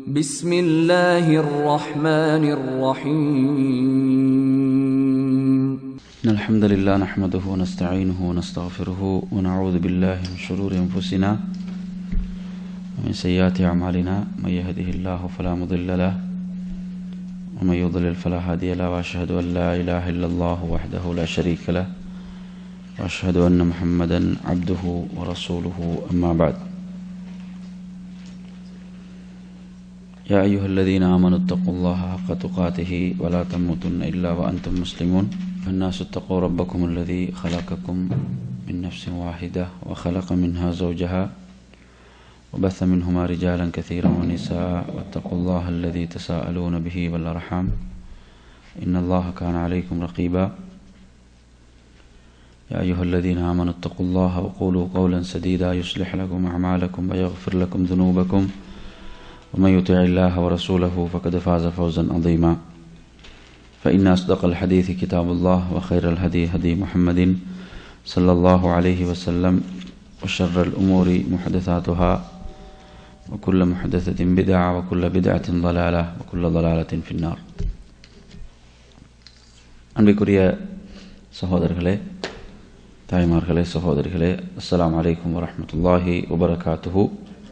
بسم الله الرحمن الرحيم إن الحمد لله نحمده ونستعينه ونستغفره ونعوذ بالله من شرور أنفسنا ومن سيئات أعمالنا من يهده الله فلا مضل له ومن يضلل فلا هادي له وأشهد أن لا إله إلا الله وحده لا شريك له وأشهد أن محمدا عبده ورسوله أما بعد يا أيها الذين آمنوا اتقوا الله حق تقاته ولا تموتن إلا وأنتم مسلمون الناس اتقوا ربكم الذي خلقكم من نفس واحدة وخلق منها زوجها وبث منهما رجالا كثيرا ونساء واتقوا الله الذي تساءلون به والأرحام إن الله كان عليكم رقيبا يا أيها الذين آمنوا اتقوا الله وقولوا قولا سديدا يصلح لكم أعمالكم ويغفر لكم ذنوبكم ومن يطع الله ورسوله فقد فاز فوزا عظيما فإن أصدق الحديث كتاب الله وخير الهدي هدي محمد صلى الله عليه وسلم وشر الأمور محدثاتها وكل محدثة بدعة وكل بدعة ضلالة وكل ضلالة في النار அன்பிற்குரிய சகோதரர்களே தாய்மார்களே சகோதரிகளே அஸ்ஸலாமு அலைக்கும் வரஹ்மத்துல்லாஹி வபரகாத்துஹு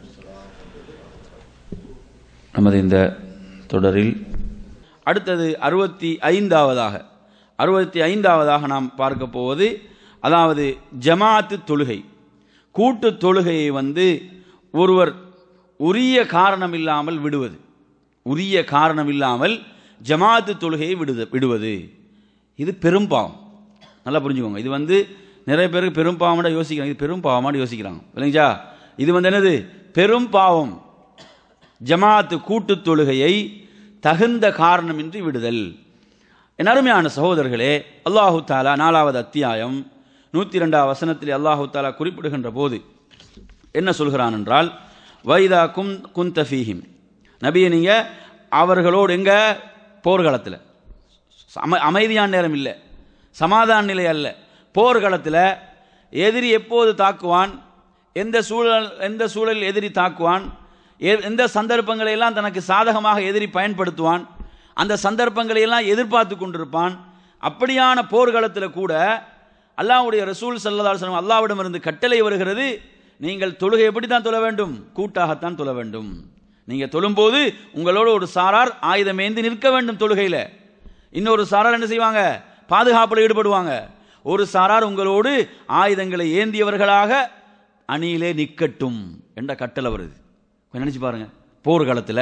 நமது இந்த தொடரில் அடுத்தது அறுபத்தி ஐந்தாவதாக அறுபத்தி ஐந்தாவதாக நாம் பார்க்க போவது அதாவது ஜமாத்து தொழுகை கூட்டு தொழுகையை வந்து ஒருவர் உரிய காரணம் இல்லாமல் விடுவது உரிய காரணம் இல்லாமல் ஜமாத்து தொழுகையை விடுது விடுவது இது பெரும் பாவம் நல்லா புரிஞ்சுக்கோங்க இது வந்து நிறைய பேருக்கு பெரும் பாவமாக யோசிக்கிறாங்க இது பெரும் பாவமாக யோசிக்கிறாங்க இல்லைங்களா இது வந்து என்னது பெரும் பாவம் ஜமாத்து கூட்டு தொழுகையை தகுந்த காரணமின்றி விடுதல் என் அருமையான சகோதரர்களே அல்லாஹு தாலா நாலாவது அத்தியாயம் நூற்றி ரெண்டாவது வசனத்தில் அல்லாஹு தாலா குறிப்பிடுகின்ற போது என்ன சொல்கிறான் என்றால் வைதா கும் குந்தஃபீஹிம் நபியை நீங்கள் அவர்களோடு எங்க போர்க்களத்தில் அம அமைதியான நேரம் இல்லை சமாதான நிலை அல்ல போர்க்களத்தில் எதிரி எப்போது தாக்குவான் எந்த சூழல் எந்த சூழலில் எதிரி தாக்குவான் எ- எந்த சந்தர்ப்பங்களை எல்லாம் தனக்கு சாதகமாக எதிரி பயன்படுத்துவான் அந்த சந்தர்ப்பங்களை எல்லாம் எதிர்பார்த்து கொண்டிருப்பான் அப்படியான போர்க்களத்தில் கூட அல்லாஹ்வுடைய ரசூல் சல்லல்லாஹு அலைஹி வஸல்லம் அல்லாஹ்விடமிருந்து கட்டளை வருகிறது நீங்கள் தொழுகை எப்படி தான் தொழ வேண்டும் கூட்டாகத்தான் தொழ வேண்டும் நீங்கள் தொழும்போது உங்களோடு ஒரு சாரார் ஆயுதம் ஏந்தி நிற்க வேண்டும் தொழுகையில் இன்னொரு சாரார் என்ன செய்வாங்க பாதுகாப்பில் ஈடுபடுவாங்க ஒரு சாரார் உங்களோடு ஆயுதங்களை ஏந்தியவர்களாக அணியிலே நிற்கட்டும் என்ற கட்டளை வருது கொஞ்சம் நினைச்சு பாருங்க போர்க்களத்தில்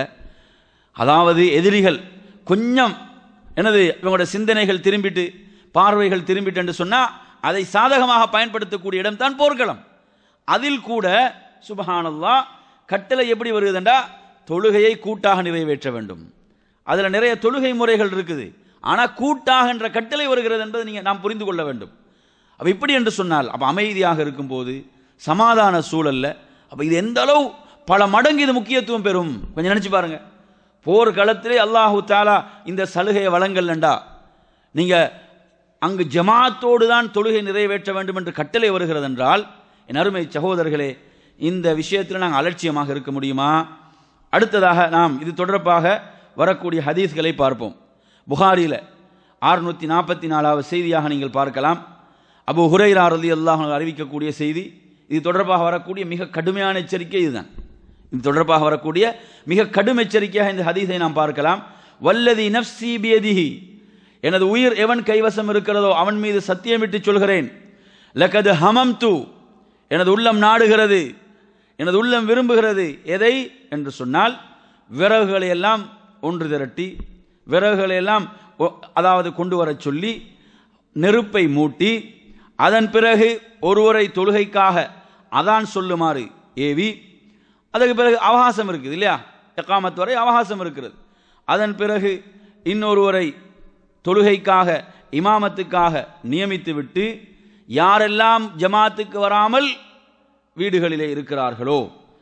அதாவது எதிரிகள் கொஞ்சம் என்னது இவங்களோட சிந்தனைகள் திரும்பிட்டு பார்வைகள் திரும்பிட்டு என்று சொன்னால் அதை சாதகமாக பயன்படுத்தக்கூடிய இடம்தான் போர்க்களம் அதில் கூட சுபஹானல்லாஹ் கட்டளை எப்படி வருகுதுண்டா தொழுகையை கூட்டாக நிறைவேற்ற வேண்டும் அதில் நிறைய தொழுகை முறைகள் இருக்குது ஆனால் கூட்டாக என்ற கட்டளை வருகிறது என்பதை நீங்கள் நாம் புரிந்து கொள்ள வேண்டும் அப்போ இப்படி என்று சொன்னால் அப்போ அமைதியாக இருக்கும்போது சமாதான சூழல்ல அப்போ இது எந்த அளவு பல மடங்கு இது முக்கியத்துவம் பெறும் கொஞ்சம் நினைச்சு பாருங்க போர்க்களத்திலே அல்லாஹு தாலா இந்த சலுகையை வழங்கலண்டா நீங்க அங்கு ஜமாத்தோடு தான் தொழுகை நிறைவேற்ற வேண்டும் என்று கட்டளை வருகிறது என்றால் என் அருமை சகோதரர்களே இந்த விஷயத்தில் நாங்கள் அலட்சியமாக இருக்க முடியுமா அடுத்ததாக நாம் இது தொடர்பாக வரக்கூடிய ஹதீஸ்களை பார்ப்போம் புகாரியில் அறுநூற்றி நாற்பத்தி நாலாவது செய்தியாக நீங்கள் பார்க்கலாம் அபு ஹுரைரா ரலி அல்லாஹ் அறிவிக்கக்கூடிய செய்தி இது தொடர்பாக வரக்கூடிய மிக கடுமையான எச்சரிக்கை இதுதான் இது தொடர்பாக வரக்கூடிய மிக கடும் எச்சரிக்கையாக இந்த ஹதீஸை நாம் பார்க்கலாம் வல்லதி நஃப்சி பியதிஹி எனது உயிர் எவன் கைவசம் இருக்கிறதோ அவன் மீது சத்தியமிட்டு சொல்கிறேன் லக்கது ஹமம் து எனது உள்ளம் நாடுகிறது எனது உள்ளம் விரும்புகிறது எதை என்று சொன்னால் விறகுகளை எல்லாம் ஒன்று திரட்டி விறகுகளை எல்லாம் ஒ- அதாவது கொண்டு வரச் சொல்லி நெருப்பை மூட்டி அதன் பிறகு ஒருவரை தொழுகைக்காக அதான் சொல்லுமாறு ஏவி அதுக்கு பிறகு அவகாசம் இருக்குது இல்லையா எக்காமத் வரை அவகாசம் இருக்கிறது அதன் பிறகு இன்னொருவரை தொழுகைக்காக இமாமத்துக்காக நியமித்து விட்டு யாரெல்லாம் ஜமாத்துக்கு வராமல் வீடுகளிலே இருக்கிறார்களோ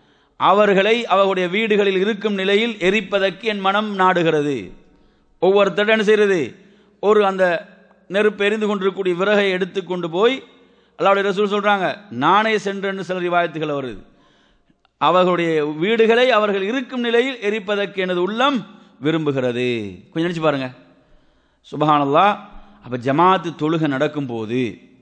அவர்களை அவர்களுடைய வீடுகளில் இருக்கும் நிலையில் எரிப்பதற்கு என் மனம் நாடுகிறது ஒவ்வொருத்தர் என்ன செய்கிறது ஒரு அந்த நெருப்பு எரிந்து கொண்டிருக்கக்கூடிய விறகை எடுத்து கொண்டு போய் அல்லாவுடைய ரசூல் சொல்றாங்க நானே சென்றேன்னு சில ரிவாயத்துகள் வருது அவர்களுடைய வீடுகளை அவர்கள் இருக்கும் நிலையில் எரிப்பதற்கு எனது உள்ளம் விரும்புகிறது கொஞ்சம் நினைச்சு பாருங்க சுபஹானல்லா அப்ப ஜமாத்து தொழுகை நடக்கும்போது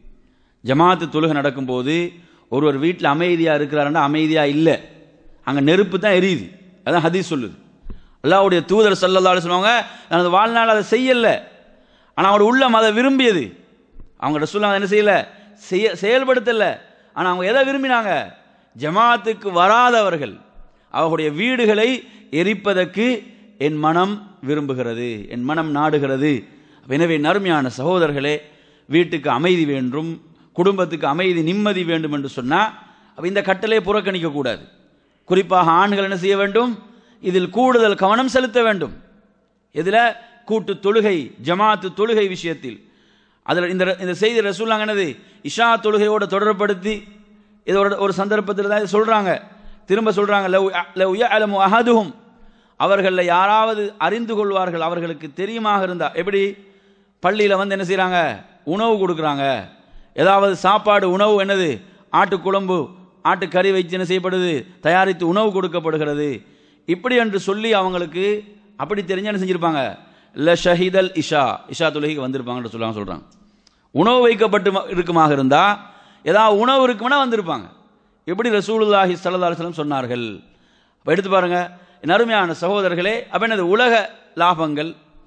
ஜமாத்து தொழுகை நடக்கும்போது ஒருவர் வீட்டில் அமைதியாக இருக்கிறாருன்னா அமைதியாக இல்லை அங்கே நெருப்பு தான் எரியுது அதான் ஹதீஸ் சொல்லுது அல்லாஹ்வுடைய தூதர் சல்லல்லாஹு அலைஹி சொல்லுவாங்க தனது வாழ்நாள் அதை செய்யலை ஆனால் அவரோட உள்ளம் அதை விரும்பியது அவங்க ரசூலுல்லாஹ் என்ன செய்யல செய்ய செயல்படுத்தல ஆனால் அவங்க எதை விரும்பினாங்க ஜமாத்துக்கு வராதவர்கள் அவர்களுடைய வீடுகளை எரிப்பதற்கு என் மனம் விரும்புகிறது என் மனம் நாடுகிறது எனவே நறுமையான சகோதரர்களே வீட்டுக்கு அமைதி வேண்டும் குடும்பத்துக்கு அமைதி நிம்மதி வேண்டும் என்று சொன்னால் அப்ப இந்த கட்டளையை புறக்கணிக்க கூடாது குறிப்பாக ஆண்கள் என்ன செய்ய வேண்டும் இதில் கூடுதல் கவனம் செலுத்த வேண்டும் இதில் கூட்டு தொழுகை ஜமாத்து தொழுகை விஷயத்தில் அதில் இந்த இந்த செய்தி ரசூல்லாங்க என்னது இஷா தொழுகையோட தொடர்படுத்தி இதோட ஒரு சந்தர்ப்பத்தில் தான் இதை சொல்றாங்க திரும்ப சொல்றாங்க லவ் லவ் யஅலமு அஹதுஹும் அவர்களில் யாராவது அறிந்து கொள்வார்கள் அவர்களுக்கு தெரியுமாக இருந்தா எப்படி பள்ளியில் வந்து என்ன செய்கிறாங்க உணவு கொடுக்குறாங்க ஏதாவது சாப்பாடு உணவு என்னது ஆட்டுக்குழம்பு ஆட்டுக்கறி வைத்து என்ன செய்யப்படுது தயாரித்து உணவு கொடுக்கப்படுகிறது இப்படி என்று சொல்லி அவங்களுக்கு அப்படி தெரிஞ்சு என்ன செஞ்சிருப்பாங்க ல ஷஹீதல் இஷா இஷா தொழுகைக்கு வந்திருப்பாங்கன்னு சொல்லுவாங்க சொல்கிறாங்க உணவு வைக்கப்பட்டு ம- இருக்குமாக இருந்தால் ஏதாவது உணவு இருக்கும்னா வந்திருப்பாங்க எப்படி ரசூலுல்லாஹி ஸல்லல்லாஹு அலைஹி வஸல்லம் சொன்னார்கள் அப்ப எடுத்து பாருங்க என் அருமையான சகோதரர்களே அப்ப என்னது உலக லாபங்கள்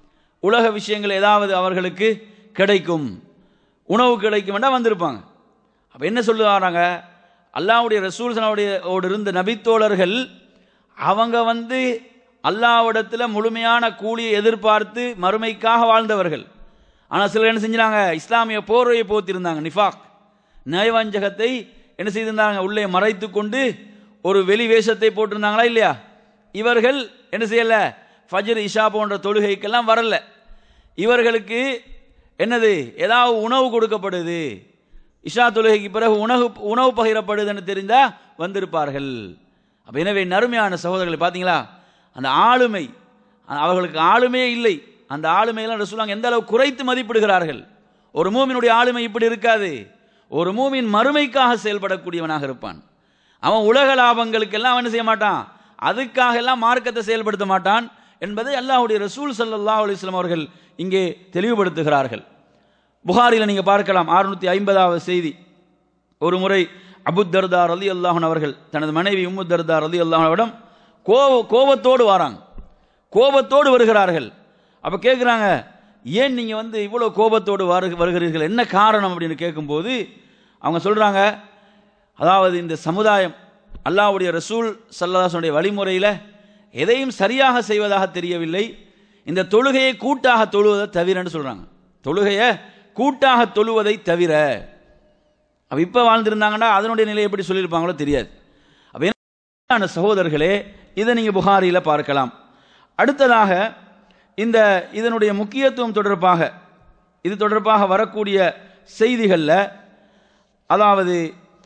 உலக விஷயங்கள் ஏதாவது அவர்களுக்கு கிடைக்கும் உணவு கிடைக்கும்னா வந்திருப்பாங்க அப்ப என்ன சொல்லுவாங்க அல்லாஹ்வுடைய ரசூல் சலாவுடைய ஓடு இருந்த நபித்தோழர்கள் அவங்க வந்து அல்லாஹ்விடத்தில் முழுமையான கூலியை எதிர்பார்த்து மறுமைக்காக வாழ்ந்தவர்கள் ஆனால் சிலர் என்ன செஞ்சாங்க இஸ்லாமிய போர்வையை போத்திருந்தாங்க நிஃபாக் நயவஞ்சகத்தை என்ன செய்திருந்தாங்க உள்ளே மறைத்து கொண்டு ஒரு வெளி வேஷத்தை போட்டிருந்தாங்களா இல்லையா இவர்கள் என்ன செய்யல ஃபஜ்ர் இஷா போன்ற தொழுகைக்கெல்லாம் வரல இவர்களுக்கு என்னது ஏதாவது உணவு கொடுக்கப்படுது இஷா தொழுகைக்கு பிறகு உணவு உணவு பகிரப்படுதுன்னு தெரிந்தா வந்திருப்பார்கள் அப்ப எனவே நறுமையான சகோதரர்களை பார்த்தீங்களா அந்த ஆளுமை அவர்களுக்கு ஆளுமையே இல்லை அந்த ஆளுமையெல்லாம் ரசூலாங்க எந்த அளவு குறைத்து மதிப்பிடுகிறார்கள் ஒரு மூமினுடைய ஆளுமை இப்படி இருக்காது ஒரு மூமின் மறுமைக்காக செயல்படக்கூடியவனாக இருப்பான் அவன் உலக லாபங்களுக்கெல்லாம் அவன் என்ன செய்ய மாட்டான் அதுக்காக எல்லாம் மார்க்கத்தை செயல்படுத்த மாட்டான் என்பதை அல்லாஹ்வுடைய ரசூல் ஸல்லல்லாஹு அலைஹி வஸல்லம் அவர்கள் இங்கே தெளிவுபடுத்துகிறார்கள் புகாரில நீங்க பார்க்கலாம் 650 ஐம்பதாவது செய்தி ஒரு முறை அபுத் தர்தா ரலி அல்லாஹன் அவர்கள் தனது மனைவி உம்மு தர்தா ரலி அல்லாஹனிடம் கோவ கோபத்தோடு வராங்க கோபத்தோடு வருகிறார்கள் அப்ப கேட்குறாங்க ஏன் நீங்க வந்து இவ்வளவு கோபத்தோடு வரு வருகிறீர்கள் என்ன காரணம் அப்படின்னு கேட்கும்போது அவங்க சொல்றாங்க அதாவது இந்த சமுதாயம் அல்லாஹ்வுடைய ரசூல் சல்லல்லாஹுடைய வழிமுறையில் எதையும் சரியாக செய்வதாக தெரியவில்லை இந்த தொழுகையை கூட்டாக தொழுவதை தவிரன்னு சொல்றாங்க தொழுகையை கூட்டாக தொழுவதை தவிர அப்ப இப்ப வாழ்ந்திருந்தாங்கன்னா அதனுடைய நிலை எப்படி சொல்லியிருப்பாங்களோ தெரியாது அப்ப என்ன சகோதரர்களே இதை நீங்க புகாரியில பார்க்கலாம் அடுத்ததாக இந்த இதனுடைய முக்கியத்துவம் தொடர்பாக இது தொடர்பாக வரக்கூடிய செய்திகளில் அதாவது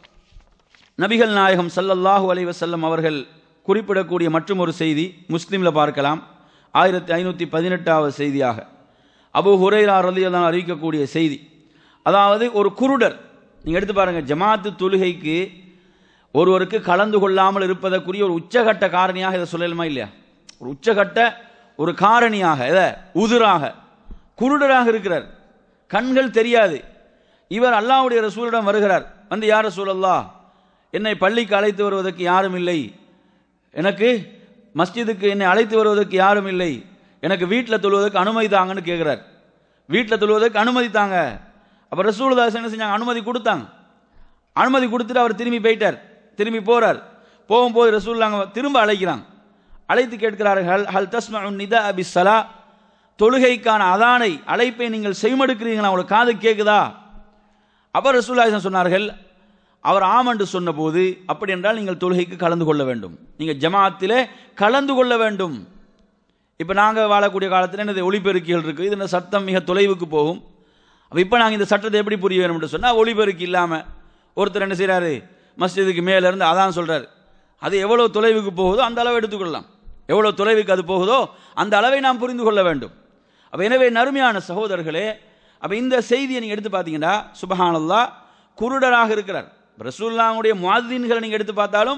நபிகள் நாயகம் ஸல்லல்லாஹு அலைஹி வஸல்லம் அவர்கள் குறிப்பிடக்கூடிய மற்றும் ஒரு செய்தி முஸ்லீமில் பார்க்கலாம் ஆயிரத்தி ஐநூற்றி பதினெட்டாவது செய்தியாக அபு ஹுரைரா ரலியல்லாஹு அன்ஹு அறிவிக்கக்கூடிய செய்தி அதாவது ஒரு குருடர் நீங்கள் எடுத்து பாருங்க ஜமாத்து தொழுகைக்கு ஒருவருக்கு கலந்து கொள்ளாமல் இருப்பதற்குரிய ஒரு உச்சகட்ட காரணியாக இதை சொல்லலுமா இல்லையா ஒரு உச்சகட்ட ஒரு காரணியாக எதை உதிராக குருடராக இருக்கிறார் கண்கள் தெரியாது இவர் அல்லாஹ்வுடைய ரசூலிடம் வருகிறார் வந்து யார் ரசூலல்லா என்னை பள்ளிக்கு அழைத்து வருவதற்கு யாரும் இல்லை எனக்கு மஸ்ஜிதுக்கு என்னை அழைத்து வருவதற்கு யாரும் இல்லை எனக்கு வீட்டில் தொழுவதற்கு அனுமதி தாங்கன்னு கேட்குறார் வீட்டில் தொழுவதற்கு அனுமதி தாங்க அப்போ ரசூலுதாஸ் என்ன செஞ்சாங்க அனுமதி கொடுத்தாங்க அனுமதி கொடுத்துட்டு அவர் திரும்பி போயிட்டார் திரும்பி போறார் போகும்போது ரசூல்லாங்க திரும்ப அழைக்கிறாங்க அழைத்து கேட்கிறார்கள் ஹல் ஹல் தஸ்ம நிதா அபி சலா தொழுகைக்கான அதானை அழைப்பை நீங்கள் செய்மடுக்கிறீங்களா உங்களுக்கு காது கேட்குதா அப்ப ரசூல்லாசன் சொன்னார்கள் அவர் ஆம் என்று சொன்னபோது அப்படி என்றால் நீங்கள் தொழுகைக்கு கலந்து கொள்ள வேண்டும் நீங்கள் ஜமாத்திலே கலந்து கொள்ள வேண்டும் இப்போ நாங்கள் வாழக்கூடிய காலத்தில் என்னது ஒளிபெருக்கிகள் இருக்குது இது இந்த சத்தம் மிக தொலைவுக்கு போகும் அப்போ இப்போ நாங்கள் இந்த சட்டத்தை எப்படி புரிய வேணும் என்று சொன்னால் ஒளிபெருக்கி இல்லாமல் ஒருத்தர் என்ன செய்கிறாரு மஸ்ஜிதுக்கு மேலே இருந்து அதான் சொல்கிறார் அது எவ்வளோ தொலைவுக்கு போகுதோ அந்த அளவு எடுத்துக்கொள்ளலாம் எவ்வளோ தொலைவுக்கு அது போகுதோ அந்த அளவை நாம் புரிந்து கொள்ள வேண்டும் அப்போ எனவே நறுமையான சகோதரர்களே அப்போ இந்த செய்தியை நீங்கள் எடுத்து பார்த்தீங்கன்னா சுபஹானல்லா குருடராக இருக்கிறார் ரசூல்லாவுடைய முவாதீன்களை நீங்கள் எடுத்து பார்த்தாலும்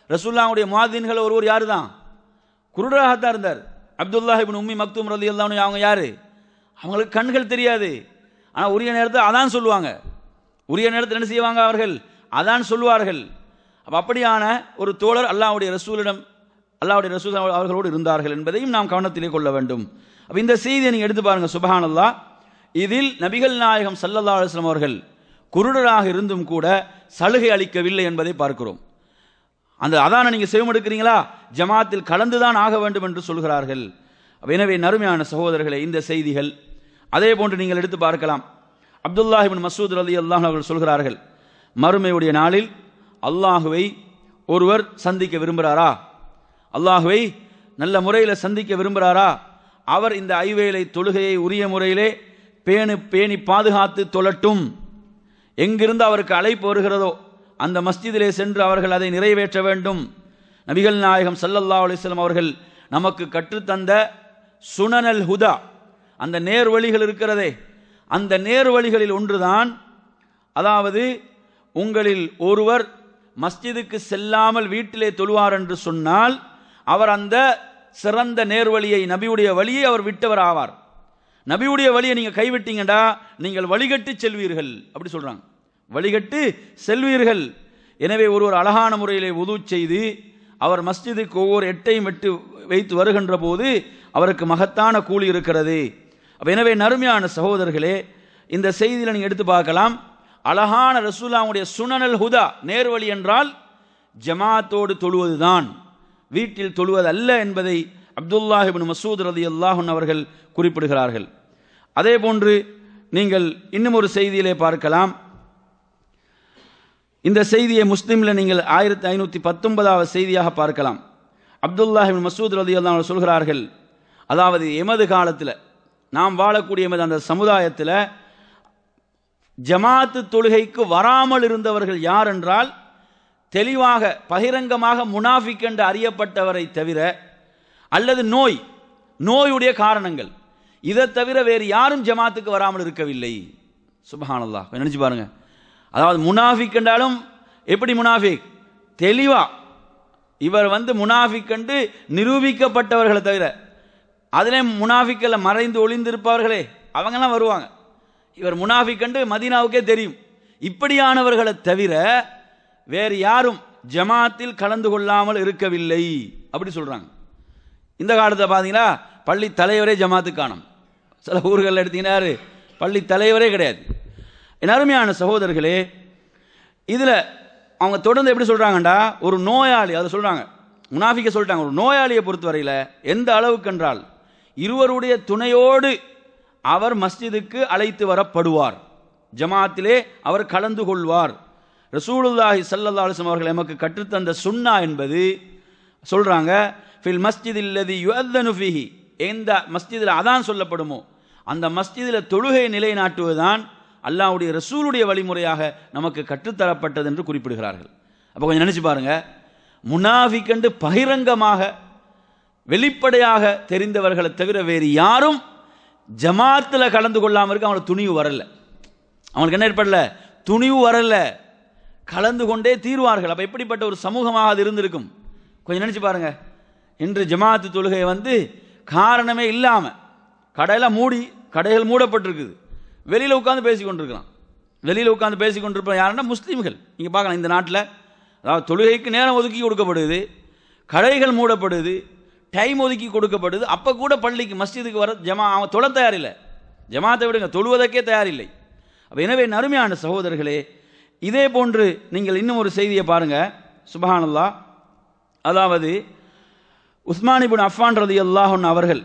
ரசூல்லாவுடைய முவாதீன்கள் ஒருவர் யாரு தான் குருடராகத்தான் இருந்தார் அப்துல்லா இப்னு உம்மி மக்தூம் ரலி அல்லாஹ்னு அவங்க யாரு அவங்களுக்கு கண்கள் தெரியாது ஆனால் உரிய நேரத்தில் அதான் சொல்லுவாங்க உரிய நேரத்தில் என்ன செய்வாங்க அவர்கள் அதான் சொல்லுவார்கள் அப்போ அப்படியான ஒரு தோழர் அல்லாஹ்வுடைய ரசூலிடம் அல்லாஹ்வுடைய ரசூல் அவர்களோடு இருந்தார்கள் என்பதையும் நாம் கவனத்திலே கொள்ள வேண்டும் அப்போ இந்த செய்தியை நீங்கள் எடுத்து பாருங்க சுபஹானல்லா இதில் நபிகள் நாயகம் ஸல்லல்லாஹு அலைஹி வஸல்லம் அவர்கள் குருடராக இருந்தும் கூட சலுகை அளிக்கவில்லை என்பதை பார்க்கிறோம் அந்த அதான நீங்க செவமெடுக்கிறீங்களா ஜமாத்தில் கலந்துதான் ஆக வேண்டும் என்று சொல்கிறார்கள் அப்ப எனவே நறுமையான சகோதரர்களே இந்த செய்திகள் அதே போன்று நீங்கள் எடுத்து பார்க்கலாம் அப்துல்லாஹிபின் மசூத் ரலி அல்லாஹ் அவர்கள் சொல்கிறார்கள் மறுமையுடைய நாளில் அல்லாஹுவை ஒருவர் சந்திக்க விரும்புகிறாரா அல்லாஹுவை நல்ல முறையில் சந்திக்க விரும்புகிறாரா அவர் இந்த ஐவேளை தொழுகையை உரிய முறையிலே பேணி பேணி பாதுகாத்து தொழட்டும் எங்கிருந்து அவருக்கு அழைப்பு வருகிறதோ அந்த மஸ்ஜிதிலே சென்று அவர்கள் அதை நிறைவேற்ற வேண்டும் நபிகள் நாயகம் ஸல்லல்லாஹு அலைஹி வஸல்லம் அவர்கள் நமக்கு கற்றுத்தந்த சுனனல் ஹுதா அந்த நேர்வழிகள் இருக்கிறதே அந்த நேர்வழிகளில் ஒன்றுதான் அதாவது உங்களில் ஒருவர் மஸ்ஜிதுக்கு செல்லாமல் வீட்டிலே தொழுவார் என்று சொன்னால் அவர் அந்த சிறந்த நேர்வழியை நபியுடைய வழியை அவர் விட்டவர் ஆவார் நபியுடைய வழியை நீங்க கைவிட்டீங்கடா நீங்கள் வழிகட்டு செல்வீர்கள் அப்படி சொல்றாங்க வழிகட்டு செல்வீர்கள் எனவே ஒருவர் அழகான முறையிலே உது செய்து அவர் மஸ்ஜிதுக்கு ஒவ்வொரு எட்டையும் விட்டு வைத்து வருகின்ற போது அவருக்கு மகத்தான கூலி இருக்கிறது அப்ப எனவே நறுமையான சகோதரர்களே இந்த செய்தியில் நீங்க எடுத்து பார்க்கலாம் அழகான ரசூலாவுடைய சுனனல் ஹுதா நேர்வழி என்றால் ஜமாத்தோடு தொழுவதுதான் வீட்டில் தொழுவது அல்ல என்பதை அப்துல்லாஹிபின் மசூத் ரதி அல்லாஹன் அவர்கள் குறிப்பிடுகிறார்கள் அதே போன்று நீங்கள் இன்னும் ஒரு செய்தியிலே பார்க்கலாம் இந்த செய்தியை முஸ்லிம்ல நீங்கள் ஆயிரத்தி ஐநூற்றி பத்தொன்பதாவது செய்தியாக பார்க்கலாம் அப்துல்லாஹிபின் மசூத் ரதி அல்லாஹ் சொல்கிறார்கள் அதாவது எமது காலத்தில் நாம் வாழக்கூடிய எமது அந்த சமுதாயத்தில் ஜமாத்து தொழுகைக்கு வராமல் இருந்தவர்கள் யார் என்றால் தெளிவாக பகிரங்கமாக முனாஃபிக் என்று அறியப்பட்டவரை தவிர அல்லது நோய் நோயுடைய காரணங்கள் இதை தவிர வேறு யாரும் ஜமாத்துக்கு வராமல் இருக்கவில்லை சுபஹானல்லா நினைச்சு பாருங்க அதாவது முனாஃபிக் என்றாலும் எப்படி முனாஃபிக் தெளிவா இவர் வந்து முனாஃபிக் என்று நிரூபிக்கப்பட்டவர்களை தவிர அதிலே முனாஃபிக்கல்ல மறைந்து ஒளிந்திருப்பவர்களே அவங்கெல்லாம் வருவாங்க இவர் முனாஃபிக் என்று மதீனாவுக்கே தெரியும் இப்படியானவர்களை தவிர வேறு யாரும் ஜமாத்தில் கலந்து கொள்ளாமல் இருக்கவில்லை அப்படி சொல்றாங்க இந்த காலத்தை பார்த்தீங்களா பள்ளி தலைவரே ஜமாத்து காணும் சில ஊர்களில் எடுத்தீங்கன்னா யாரு? பள்ளி தலைவரே கிடையாது என் அருமையான சகோதரர்களே இதில் அவங்க தொடர்ந்து எப்படி சொல்கிறாங்கண்டா ஒரு நோயாளி அதை சொல்கிறாங்க முனாஃபிக்க சொல்லிட்டாங்க ஒரு நோயாளியை பொறுத்தவரையில் எந்த அளவுக்கு என்றால் இருவருடைய துணையோடு அவர் மஸ்ஜிதுக்கு அழைத்து வரப்படுவார் ஜமாத்திலே அவர் கலந்து கொள்வார் ரசூலுல்லாஹி ஸல்லல்லாஹு அலைஹி வஸல்லம் அவர்கள் எமக்கு கற்றுத்தந்த சுன்னா என்பது சொல்றாங்க ஃபில் மஸ்ஜித் இல்லதி யுஅத்தனு ஃபீஹி எந்த மஸ்ஜிதில் அதான் சொல்லப்படுமோ அந்த மஸ்ஜிதில் தொழுகை நிலைநாட்டுவதுதான் அல்லாஹ்வுடைய ரசூலுடைய வழிமுறையாக நமக்கு கற்றுத்தரப்பட்டது என்று குறிப்பிடுகிறார்கள் அப்போ கொஞ்சம் நினைச்சு பாருங்க முனாஃபிக் பகிரங்கமாக வெளிப்படையாக தெரிந்தவர்களை தவிர வேறு யாரும் ஜமாத்தில் கலந்து கொள்ளாமல் இருக்க அவங்களுக்கு துணிவு வரல அவங்களுக்கு என்ன ஏற்படல துணிவு வரல கலந்து கொண்டே தீர்வார்கள் அப்போ எப்படிப்பட்ட ஒரு சமூகமாக அது இருந்திருக்கும் கொஞ்சம் நினைச்சு பாருங்க இன்று ஜமாத்து தொழுகை வந்து காரணமே இல்லாமல் கடையெல்லாம் மூடி கடைகள் மூடப்பட்டிருக்குது வெளியில் உட்காந்து பேசி கொண்டிருக்கலாம் வெளியில் உட்காந்து பேசி கொண்டிருப்ப யாருன்னா முஸ்லீம்கள் நீங்கள் பார்க்கலாம் இந்த நாட்டில் அதாவது தொழுகைக்கு நேரம் ஒதுக்கி கொடுக்கப்படுது கடைகள் மூடப்படுது டைம் ஒதுக்கி கொடுக்கப்படுது அப்போ கூட பள்ளிக்கு மஸ்ஜிதுக்கு வர ஜமா அவன் தொழ தயாரில்லை ஜமாத்தை விடுங்க தொழுவதற்கே தயாரில்லை அப்போ எனவே நறுமையான சகோதரர்களே இதே போன்று நீங்கள் இன்னும் ஒரு செய்தியை பாருங்க சுபஹானல்லா அதாவது உஸ்மானிபுன் அஃபான் ரதி அல்லாஹன் அவர்கள்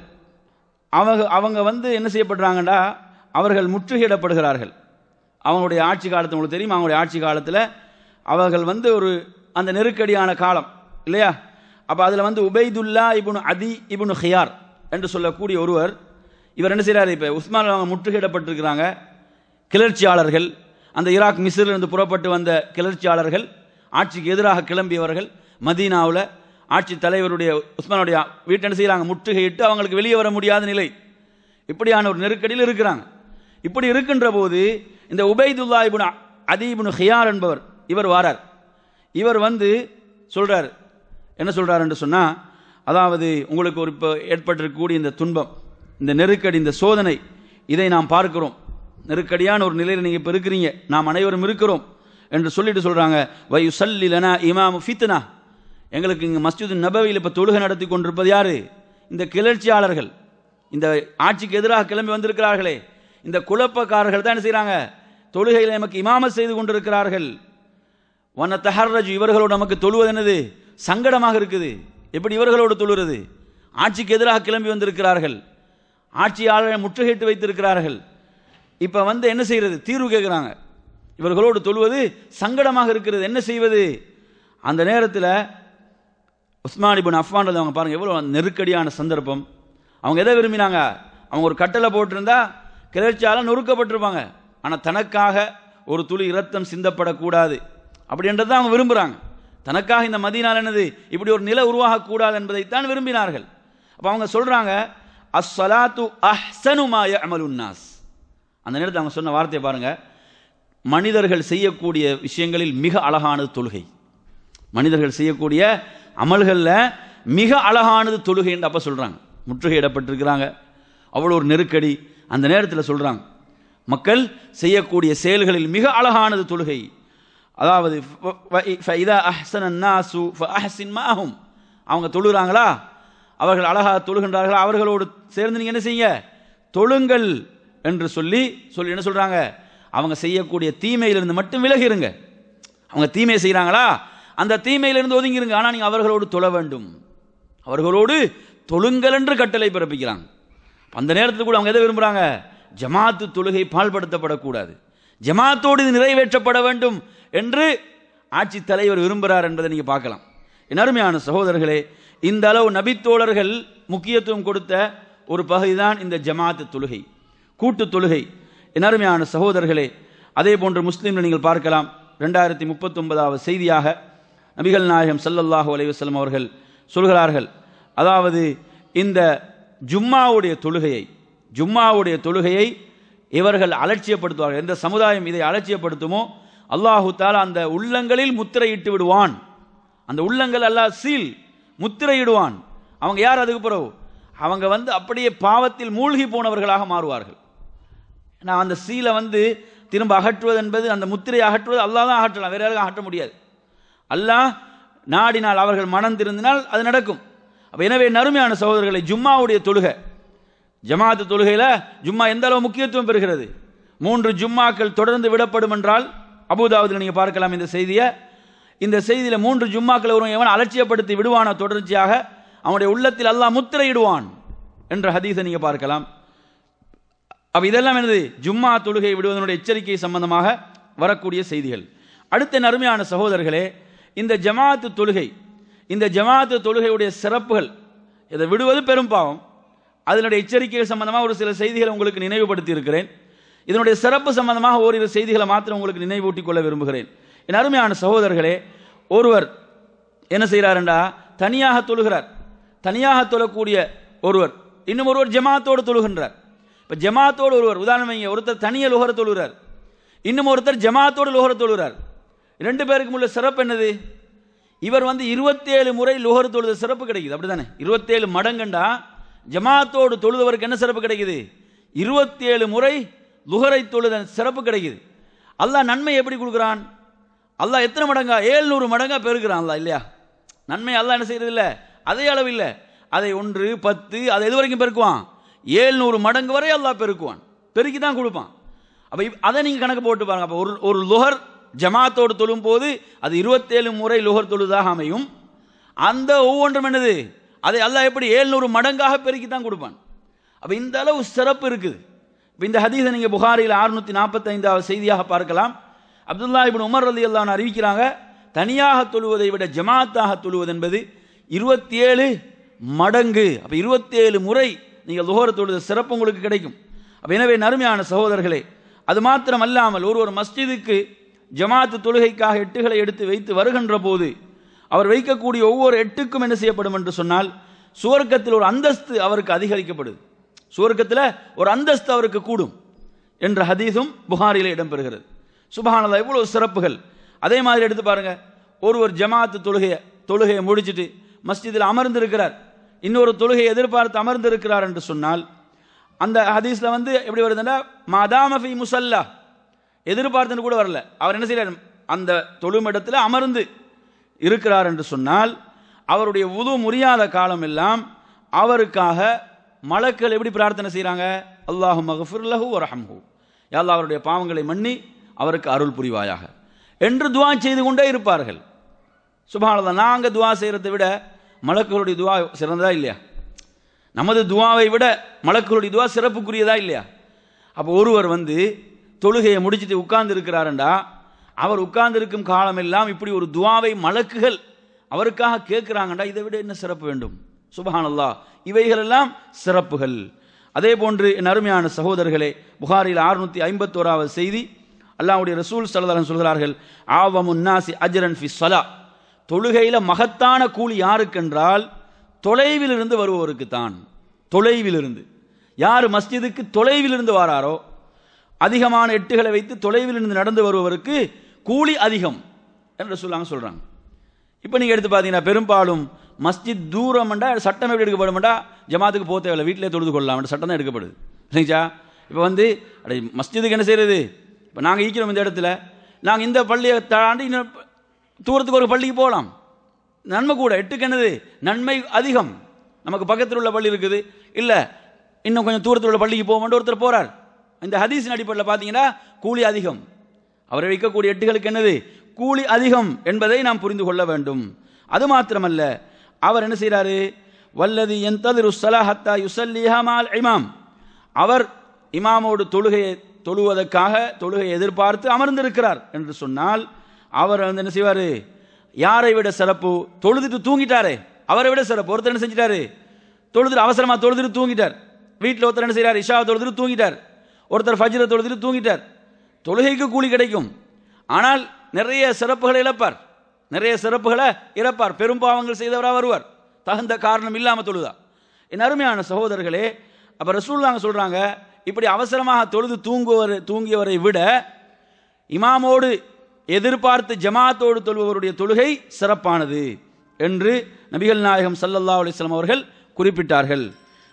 அவங்க அவங்க வந்து என்ன செய்யப்படுறாங்கடா அவர்கள் முற்றுகையிடப்படுகிறார்கள் அவங்களுடைய ஆட்சி காலத்து உங்களுக்கு தெரியும் அவங்களுடைய ஆட்சி காலத்தில் அவர்கள் வந்து ஒரு அந்த நெருக்கடியான காலம் இல்லையா அப்போ அதில் வந்து உபைதுல்லா இபுனு அதி இபுனு ஹியார் என்று சொல்லக்கூடிய ஒருவர் இவர் என்ன செய்கிறார் இப்போ உஸ்மான் அவங்க முற்றுகையிடப்பட்டிருக்கிறாங்க கிளர்ச்சியாளர்கள் அந்த ஈராக் மிஸ்ரிலிருந்து புறப்பட்டு வந்த கிளர்ச்சியாளர்கள் ஆட்சிக்கு எதிராக கிளம்பியவர்கள் மதீனாவில் ஆட்சி தலைவருடைய உஸ்மானுடைய வீட்டை என்ன செய்கிறாங்க முற்றுகையிட்டு அவங்களுக்கு வெளியே வர முடியாத நிலை இப்படியான ஒரு நெருக்கடியில் இருக்கிறாங்க இப்படி இருக்கின்ற போது இந்த உபைதுல்லா இபுன் அதீபுன் ஹியார் என்பவர் இவர் வாரார் இவர் வந்து சொல்றார் என்ன சொல்றாரு என்று சொன்னா அதாவது உங்களுக்கு ஒரு இப்போ ஏற்பட்டிருக்கக்கூடிய இந்த துன்பம் இந்த நெருக்கடி இந்த சோதனை இதை நாம் பார்க்கிறோம் நெருக்கடியான ஒரு நிலையில் நீங்க இப்போ இருக்கிறீங்க நாம் அனைவரும் இருக்கிறோம் என்று சொல்லிட்டு சொல்றாங்க வயு சல்லிலனா இமாமு ஃபித்னா எங்களுக்கு இங்கே மஸ்ஜிது நபவியில் இப்போ தொழுகை நடத்தி கொண்டிருப்பது யாரு இந்த கிளர்ச்சியாளர்கள் இந்த ஆட்சிக்கு எதிராக கிளம்பி வந்திருக்கிறார்களே இந்த குழப்பக்காரர்கள் தான் என்ன செய்றாங்க தொழுகையில் நமக்கு இமாமத் செய்து கொண்டிருக்கிறார்கள் வன தஹர்ரஜ் இவர்களோடு நமக்கு தொழுவது என்னது சங்கடமாக இருக்குது எப்படி இவர்களோடு தொழுகிறது ஆட்சிக்கு எதிராக கிளம்பி வந்திருக்கிறார்கள் ஆட்சியாளரை முற்றுகையிட்டு வைத்திருக்கிறார்கள் இப்போ வந்து என்ன செய்யறது தீர்வு கேட்குறாங்க இவர்களோடு தொழுவது சங்கடமாக இருக்கிறது என்ன செய்வது அந்த நேரத்தில் உஸ்மான் இபின் அஃபான் அவங்க பாருங்க எவ்வளோ நெருக்கடியான சந்தர்ப்பம் அவங்க எதை விரும்பினாங்க அவங்க ஒரு கட்டளை போட்டிருந்தா கிளர்ச்சியால் நொறுக்கப்பட்டிருப்பாங்க ஆனால் தனக்காக ஒரு துளி இரத்தம் சிந்தப்படக்கூடாது அப்படின்றத அவங்க விரும்புகிறாங்க தனக்காக இந்த மதினால் என்னது இப்படி ஒரு நிலை உருவாகக்கூடாது என்பதைத்தான் விரும்பினார்கள் அப்போ அவங்க சொல்கிறாங்க அஸ்ஸலாத்து அஹ்சனுமாய அமலுன்னாஸ் அந்த நேரத்தில் அவங்க சொன்ன வார்த்தையை பாருங்க மனிதர்கள் செய்யக்கூடிய விஷயங்களில் மிக அழகானது தொழுகை மனிதர்கள் செய்யக்கூடிய அமல்களில் மிக அழகானது தொழுகை என்று அப்போ சொல்கிறாங்க முற்றுகையிடப்பட்டிருக்கிறாங்க அவ்வளோ ஒரு நெருக்கடி அந்த நேரத்தில் சொல்கிறாங்க மக்கள் செய்யக்கூடிய செயல்களில் மிக அழகானது தொழுகை அதாவது ஃப- ஃப- ஃபஇதா அஹ்ஸன النَّاسُ فَأَحْسِنْ مَعَهُمْ. அவங்க தொழுகிறாங்களா அவர்கள் அழகாக தொழுகின்றார்களா அவர்களோடு சேர்ந்து நீங்கள் என்ன செய்யுங்க தொழுங்கள் என்று சொல்லி சொல்லி என்ன சொல்கிறாங்க அவங்க செய்யக்கூடிய தீமையிலிருந்து மட்டும் விலகிருங்க அவங்க தீமை செய்கிறாங்களா அந்த தீமையிலிருந்து ஒதுங்கிருங்க ஆனால் நீங்கள் அவர்களோடு தொழ வேண்டும் அவர்களோடு தொழுங்கள் என்று கட்டளை பிறப்பிக்கிறாங்க அந்த நேரத்தில் கூட அவங்க எதை விரும்புகிறாங்க ஜமாத்து தொழுகை பால்படுத்தப்படக்கூடாது ஜமாத்தோடு இது நிறைவேற்றப்பட வேண்டும் என்று ஆட்சி தலைவர் விரும்புகிறார் என்பதை நீங்கள் பார்க்கலாம் என் அருமையான சகோதரர்களே இந்த அளவு நபித்தோழர்கள் முக்கியத்துவம் கொடுத்த ஒரு பகுதிதான் இந்த ஜமாத்து தொழுகை கூட்டு தொழுகை என் அருமையான சகோதரர்களே அதே போன்று முஸ்லீம்கள் நீங்கள் பார்க்கலாம் ரெண்டாயிரத்தி முப்பத்தொன்பதாவது செய்தியாக நபிகள் நாயகம் ஸல்லல்லாஹு அலைஹி வஸல்லம் அவர்கள் சொல்கிறார்கள் அதாவது இந்த ஜும்மாவுடைய தொழுகையை ஜும்மாவுடைய தொழுகையை இவர்கள் அலட்சியப்படுத்துவார்கள் எந்த சமுதாயம் இதை அலட்சியப்படுத்துமோ அல்லாஹு தாலா அந்த உள்ளங்களில் முத்திரையிட்டு விடுவான் அந்த உள்ளங்கள் அல்லாஹ் சீல் முத்திரையிடுவான் அவங்க யார் அதுக்கு பிறகு அவங்க வந்து அப்படியே பாவத்தில் மூழ்கி போனவர்களாக மாறுவார்கள் நான் அந்த சீலை வந்து திரும்ப அகற்றுவது என்பது அந்த முத்திரையை அகற்றுவது அல்லாஹ் தான் அகற்றலாம் வேற யாருக்கும் அகற்ற முடியாது அல்லாஹ் நாடினால் அவர்கள் மனம் திருந்தினால் அது நடக்கும் அப்ப எனவே நறுமையான சகோதரர்களை ஜும்மாவுடைய தொழுகை ஜமாத்து தொழுகையில் ஜும்மா எந்த அளவு முக்கியத்துவம் பெறுகிறது மூன்று ஜும்மாக்கள் தொடர்ந்து விடப்படும் என்றால் அபுதாபுதில் நீங்கள் பார்க்கலாம் இந்த செய்தியை இந்த செய்தியில் மூன்று ஜும்மாக்கள் வரும் எவன் அலட்சியப்படுத்தி விடுவானோ தொடர்ச்சியாக அவனுடைய உள்ளத்தில் அல்லாஹ் முத்திரையிடுவான் என்ற ஹதீஸை நீங்கள் பார்க்கலாம் அப்ப இதெல்லாம் என்னது ஜும்மா தொழுகை விடுவதனுடைய எச்சரிக்கை சம்பந்தமாக வரக்கூடிய செய்திகள் அடுத்த நறுமையான சகோதரர்களே இந்த ஜமாத்து தொழுகை இந்த ஜமாத்து தொழுகையுடைய சிறப்புகள் இதை விடுவது பெரும் பாவம் அதனுடைய எச்சரிக்கைகள் சம்பந்தமாக ஒரு சில செய்திகளை உங்களுக்கு நினைவுபடுத்தி இருக்கிறேன் இதனுடைய சிறப்பு சம்பந்தமாக ஓரிரு செய்திகளை மாத்திரம் உங்களுக்கு நினைவூட்டிக் கொள்ள விரும்புகிறேன் என் அருமையான சகோதரர்களே ஒருவர் என்ன செய்கிறாருண்டா தனியாக தொழுகிறார் தனியாக தொழக்கூடிய ஒருவர் இன்னும் ஒருவர் ஜமாத்தோடு தொழுகின்றார் இப்போ ஜமாத்தோடு ஒருவர் உதாரணம் வைங்க ஒருத்தர் தனிய லுகர தொழுகிறார் இன்னும் ஒருத்தர் ஜமாத்தோடு லுகர தொழுகிறார் ரெண்டு பேருக்கும் உள்ள சிறப்பு என்னது இவர் வந்து இருபத்தேழு முறை லுகர் தொழுத சிறப்பு கிடைக்குது அப்படிதானே இருபத்தேழு மடங்கண்டா ஜமாத்தோடு தொழுதவருக்கு என்ன சிறப்பு கிடைக்குது இருபத்தேழு முறை லுகரை தொழுத சிறப்பு கிடைக்குது அல்லாஹ் நன்மை எப்படி கொடுக்குறான் அல்லாஹ் எத்தனை மடங்கா ஏழ்நூறு மடங்கா பெருக்கிறான் அல்லாஹ் இல்லையா நன்மை அல்லாஹ் என்ன செய்யறது இல்லை அதே அளவு இல்லை அதை ஒன்று பத்து அதை எது வரைக்கும் பெருக்குவான் ஏழ்நூறு மடங்கு வரை அல்லாஹ் பெருக்குவான் பெருக்கி தான் கொடுப்பான் அப்போ அதை நீங்கள் கணக்கு போட்டு பாருங்க அப்போ ஒரு ஒரு லுகர் ஜமாத்தோடு தொழும் போது அது இருபத்தேழு முறை லுகர் தொழுதாக அமையும் அந்த ஒவ்வொன்றும் என்னது அதை அல்லாஹ் எப்படி ஏழ்நூறு மடங்காக பெருக்கி தான் கொடுப்பான் அப்போ இந்த அளவு சிறப்பு இருக்குது இப்போ இந்த ஹதீஸை நீங்கள் புகாரில் அறுநூத்தி நாற்பத்தைந்தாவது செய்தியாக பார்க்கலாம் அப்துல்லா இபின் உமர் ரலி அல்லாஹ் அறிவிக்கிறாங்க தனியாக தொழுவதை விட ஜமாத்தாக தொழுவது என்பது இருபத்தி ஏழு மடங்கு அப்போ இருபத்தேழு முறை நீங்கள் லுகர் தொழுத சிறப்பு உங்களுக்கு கிடைக்கும் அப்போ எனவே நறுமையான சகோதரர்களே அது மாத்திரம் அல்லாமல் ஒரு ஒரு மஸ்ஜிதுக்கு ஜமாத்து தொழுகைக்காக எட்டுகளை எடுத்து வைத்து வருகின்ற போது அவர் வைக்கக்கூடிய ஒவ்வொரு எட்டுக்கும் என்ன செய்யப்படும் என்று சொன்னால் சுவர்க்கத்தில் ஒரு அந்தஸ்து அவருக்கு அதிகரிக்கப்படுது சுவர்க்கத்தில் ஒரு அந்தஸ்து அவருக்கு கூடும் என்ற ஹதீஸும் புகாரிலே இடம்பெறுகிறது சுபஹானல்லா இவ்வளவு சிறப்புகள் அதே மாதிரி எடுத்து பாருங்க ஒருவர் ஜமாத்து தொழுகையை தொழுகையை முடிச்சிட்டு மஸ்ஜிதில் அமர்ந்திருக்கிறார் இன்னொரு தொழுகை எதிர்பார்த்து அமர்ந்திருக்கிறார் என்று சொன்னால் அந்த ஹதீஸ்ல வந்து எப்படி வருதுன்னா மதாமஃபி முசல்லா எதிர்பார்த்துன்னு கூட வரல அவர் என்ன செய்யறார் அந்த தொழுமிடத்தில் அமர்ந்து இருக்கிறார் என்று சொன்னால் அவருடைய உது முறியாத காலம் எல்லாம் அவருக்காக மலக்கள் எப்படி பிரார்த்தனை செய்கிறாங்க அல்லாஹு மகஃபுர்லஹு வரஹம்ஹு யாழ்லா அவருடைய பாவங்களை மன்னி அவருக்கு அருள் புரிவாயாக என்று துவா செய்து கொண்டே இருப்பார்கள் சுபானதா நாங்கள் துவா செய்கிறதை விட மலக்குகளுடைய துவா சிறந்ததா இல்லையா நமது துவாவை விட மலக்குகளுடைய துவா சிறப்புக்குரியதா இல்லையா அப்போ ஒருவர் வந்து தொழுகையை முடிச்சுட்டு உட்கார்ந்து இருக்கிறாருண்டா அவர் உட்கார்ந்து இருக்கும் காலமெல்லாம் இப்படி ஒரு துவாவை மலக்குகள் அவருக்காக கேட்கிறாங்கண்டா இதை விட என்ன சிறப்பு வேண்டும் சுபஹானல்லா இவைகளெல்லாம் சிறப்புகள் அதே போன்று என் அருமையான சகோதரர்களே புகாரில் அறுநூத்தி ஐம்பத்தோராவது செய்தி அல்லாஹ்வுடைய ரசூல் சல்லல்லாஹு சொல்கிறார்கள் ஆவமுன் நாசி அஜ்ரன் ஃபி ஸலா தொழுகையில மகத்தான கூலி யாருக்கென்றால் தொலைவில் இருந்து வருபவருக்கு தான் தொலைவில் இருந்து யார் மஸ்ஜிதுக்கு தொலைவில் இருந்து வாராரோ அதிகமான எட்டுகளை வைத்து தொலைவில் இருந்து நடந்து வருபவருக்கு கூலி அதிகம் என்று சொல்லாங்க சொல்றாங்க இப்போ நீங்க எடுத்து பார்த்தீங்கன்னா பெரும்பாலும் மஸ்ஜித் தூரம்ண்டா சட்டம் எப்படி எடுக்கப்படும்டா ஜமாத்துக்கு போக தேவையில்லை வீட்டிலே தொழுது கொள்ளலாம் சட்டம் தான் எடுக்கப்படுது இல்லைங்களா இப்போ வந்து அட மஸ்ஜிதுக்கு என்ன செய்யறது இப்போ நாங்கள் ஈக்கிறோம் இந்த இடத்துல நாங்கள் இந்த பள்ளியை தாண்டி இன்னும் தூரத்துக்கு ஒரு பள்ளிக்கு போகலாம் நன்மை கூட எட்டுக்கு என்னது நன்மை அதிகம் நமக்கு பக்கத்தில் உள்ள பள்ளி இருக்குது இல்லை இன்னும் கொஞ்சம் தூரத்தில் உள்ள பள்ளிக்கு போக ஒருத்தர் போறார் இந்த ஹதீஸின் அடிப்படையில் பார்த்தீங்கன்னா கூலி அதிகம் அவரை வைக்கக்கூடிய எட்டுகளுக்கு என்னது கூலி அதிகம் என்பதை நாம் புரிந்து கொள்ள வேண்டும் அது மாத்திரமல்ல அவர் என்ன செய்கிறாரு வல்லதி எந்ததிரு சலாஹத்தா யுசல்லிஹமால் இமாம் அவர் இமாமோடு தொழுகையை தொழுவதற்காக தொழுகையை எதிர்பார்த்து அமர்ந்திருக்கிறார் என்று சொன்னால் அவர் வந்து என்ன செய்வார் யாரை விட சிறப்பு தொழுதுட்டு தூங்கிட்டாரே அவரை விட சிறப்பு ஒருத்தர் என்ன செஞ்சிட்டாரு தொழுதுட்டு அவசரமா தொழுதுட்டு தூங்கிட்டார் வீட்டில் ஒருத்தர் என்ன செய்கிறார் இஷா தொழுதுட்டு தூங்கிட்டார் ஒருத்தர் ஃபஜ்ர தொழுதுட்டு தூங்கிட்டார் தொழுகைக்கு கூலி கிடைக்கும் ஆனால் நிறைய சிறப்புகளை இழப்பார் நிறைய சிறப்புகளை இழப்பார் பெரும்பாவங்கள் செய்தவராக வருவார் தகுந்த காரணம் இல்லாமல் தொழுதா என் அருமையான சகோதரர்களே அப்போ ரசூல்லாங்க சொல்கிறாங்க இப்படி அவசரமாக தொழுது தூங்குவர் தூங்கியவரை விட இமாமோடு எதிர்பார்த்து ஜமாத்தோடு தொழுபவருடைய தொழுகை சிறப்பானது என்று நபிகள் நாயகம் சல்லல்லா அலிஸ்லாம் அவர்கள் குறிப்பிட்டார்கள்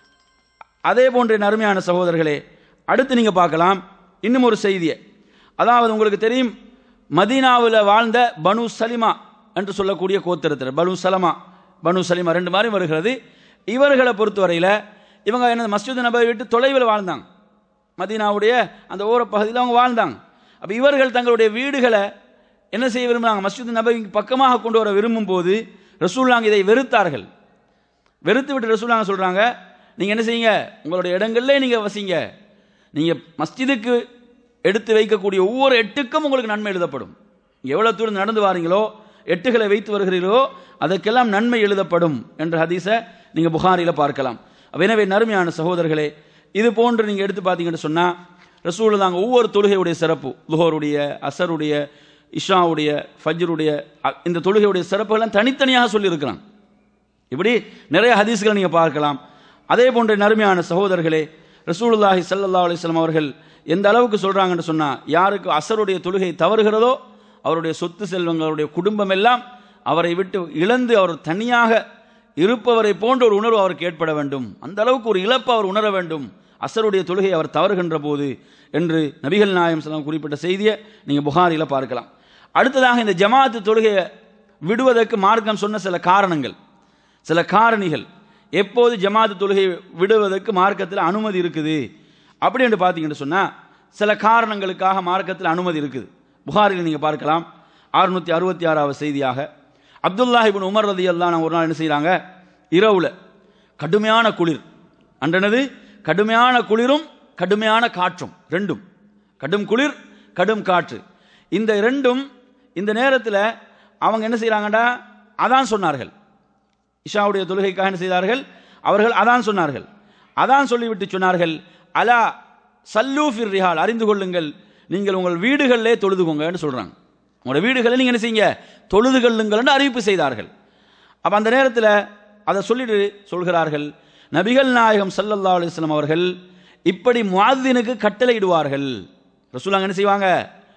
அதே போன்ற என் அருமையான சகோதரர்களே அடுத்து நீங்க பார்க்கலாம் இன்னும் ஒரு செய்தியை அதாவது உங்களுக்கு தெரியும் மதீனாவில் வாழ்ந்த பனு சலிமா என்று சொல்லக்கூடிய கோத்திரத்தில் பனு சலமா பனு சலிமா ரெண்டு மாதிரி வருகிறது இவர்களை பொறுத்தவரையில் இவங்க என்ன மஸ்ஜித் நபரை விட்டு தொலைவில் வாழ்ந்தாங்க மதீனாவுடைய அந்த ஓரப்பகுதியில் அவங்க வாழ்ந்தாங்க அப்போ இவர்கள் தங்களுடைய வீடுகளை என்ன செய்ய விரும்புகிறாங்க மஸ்ஜித் நபை பக்கமாக கொண்டு வர விரும்பும் போது ரசூல்லாங்க இதை வெறுத்தார்கள் வெறுத்து விட்டு ரசூல்லாங்க சொல்கிறாங்க நீங்கள் என்ன செய்யுங்க உங்களுடைய இடங்கள்லே நீங்கள் வசிங்க நீங்கள் மஸ்ஜிதுக்கு எடுத்து வைக்கக்கூடிய ஒவ்வொரு எட்டுக்கும் உங்களுக்கு நன்மை எழுதப்படும் எவ்வளோ தூரம் நடந்து வாரீங்களோ எட்டுகளை வைத்து வருகிறீர்களோ அதற்கெல்லாம் நன்மை எழுதப்படும் என்ற ஹதீஸை நீங்கள் புகாரியில் பார்க்கலாம் அப்ப எனவே நறுமையான சகோதரர்களே இது போன்று நீங்கள் எடுத்து பார்த்தீங்கன்னு சொன்னால் ரசூல் தாங்க ஒவ்வொரு தொழுகையுடைய சிறப்பு லுஹோருடைய அசருடைய இஷாவுடைய ஃபஜ்ருடைய அ- இந்த தொழுகையுடைய சிறப்புகள்லாம் தனித்தனியாக சொல்லியிருக்கிறான் இப்படி நிறைய ஹதீஸ்களை நீங்கள் பார்க்கலாம் அதே போன்ற நறுமையான சகோதரர்களே ரசூலுல்லாஹி ஸல்லல்லாஹு அலைஹி வஸல்லம் அவர்கள் எந்த அளவுக்கு சொல்றாங்கன்னு சொன்னா யாருக்கு அசருடைய தொழுகை தவறுகிறதோ அவருடைய சொத்து செல்வங்களுடைய குடும்பம் எல்லாம் அவரை விட்டு இழந்து அவர் தனியாக இருப்பவரை போன்ற ஒரு உணர்வு அவருக்கு ஏற்பட வேண்டும் அந்த அளவுக்கு ஒரு இழப்பு அவர் உணர வேண்டும் அசருடைய தொழுகை அவர் தவறுகின்ற போது என்று நபிகள் நாயம் ஸல்லல்லாஹு குறிப்பிட்ட செய்தியை நீங்கள் புகாரியில் பார்க்கலாம் அடுத்ததாக இந்த ஜமாத்து தொழுகையை விடுவதற்கு மார்க்கம் சொன்ன சில காரணங்கள் சில காரணிகள் எப்போது ஜமாத்து தொழுகை விடுவதற்கு மார்க்கத்தில் அனுமதி இருக்குது அப்படி என்று பார்த்தீங்கன்னு சொன்னால் சில காரணங்களுக்காக மார்க்கத்தில் அனுமதி இருக்குது புகாரில் நீங்கள் பார்க்கலாம் அறுநூத்தி அறுபத்தி ஆறாவது செய்தியாக அப்துல்லாஹிபின் உமர் ரதி அல்லாஹ் ஒரு நாள் என்ன செய்கிறாங்க இரவுல கடுமையான குளிர் அன்றனது கடுமையான குளிரும் கடுமையான காற்றும் ரெண்டும் கடும் குளிர் கடும் காற்று இந்த ரெண்டும் இந்த நேரத்தில் அவங்க என்ன செய்கிறாங்கடா அதான் சொன்னார்கள் இஷாவுடைய தொழுகைக்காக என்ன செய்தார்கள் அவர்கள் அதான் சொன்னார்கள் அதான் சொல்லிவிட்டு சொன்னார்கள் அலா சல்லூ ஃபிர் ரிஹால் அறிந்து கொள்ளுங்கள் நீங்கள் உங்கள் வீடுகளிலே தொழுதுகோங்கன்னு சொல்றாங்க உங்களோட வீடுகளில் நீங்கள் என்ன செய்யுங்க தொழுது கொள்ளுங்கள்னு அறிவிப்பு செய்தார்கள் அப்போ அந்த நேரத்தில் அதை சொல்லிட்டு சொல்கிறார்கள் நபிகள் நாயகம் ஸல்லல்லாஹு அலைஹி வஸல்லம் அவர்கள் இப்படி முஅத்தினுக்கு கட்டளையிடுவார்கள் ரசூலாங்க என்ன செய்வாங்க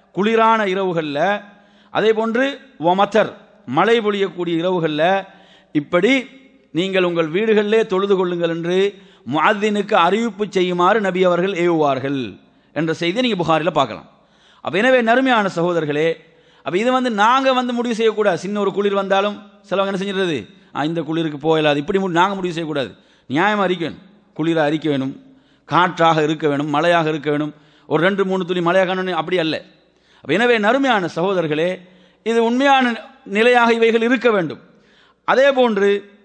குளிரான இரவுகளில் அதே போன்று ஒமத்தர் மழை பொழியக்கூடிய இரவுகளில் இப்படி நீங்கள் உங்கள் வீடுகளிலே தொழுது கொள்ளுங்கள் என்று முஅத்தினுக்கு அறிவிப்பு செய்யுமாறு நபி அவர்கள் ஏவுவார்கள் என்ற செய்தியை நீங்கள் புகாரில் பார்க்கலாம் அப்போ எனவே நறுமையான சகோதரர்களே அப்போ இது வந்து நாங்கள் வந்து முடிவு செய்யக்கூடாது சின்ன ஒரு குளிர் வந்தாலும் சிலவங்க என்ன செஞ்சிடுறது ஆ, இந்த குளிருக்கு போயிடாது இப்படி நாங்கள் முடிவு செய்யக்கூடாது நியாயமாக அறிக்க வேணும் குளிரை அறிக்க வேணும் காற்றாக இருக்க வேணும் மழையாக இருக்க வேணும் ஒரு ரெண்டு மூணு துளி மழையாக காணணும் அப்படி அல்ல அப்ப எனவே நறுமையான சகோதரர்களே இது உண்மையான நிலையாக இவைகள் இருக்க வேண்டும் அதே போன்று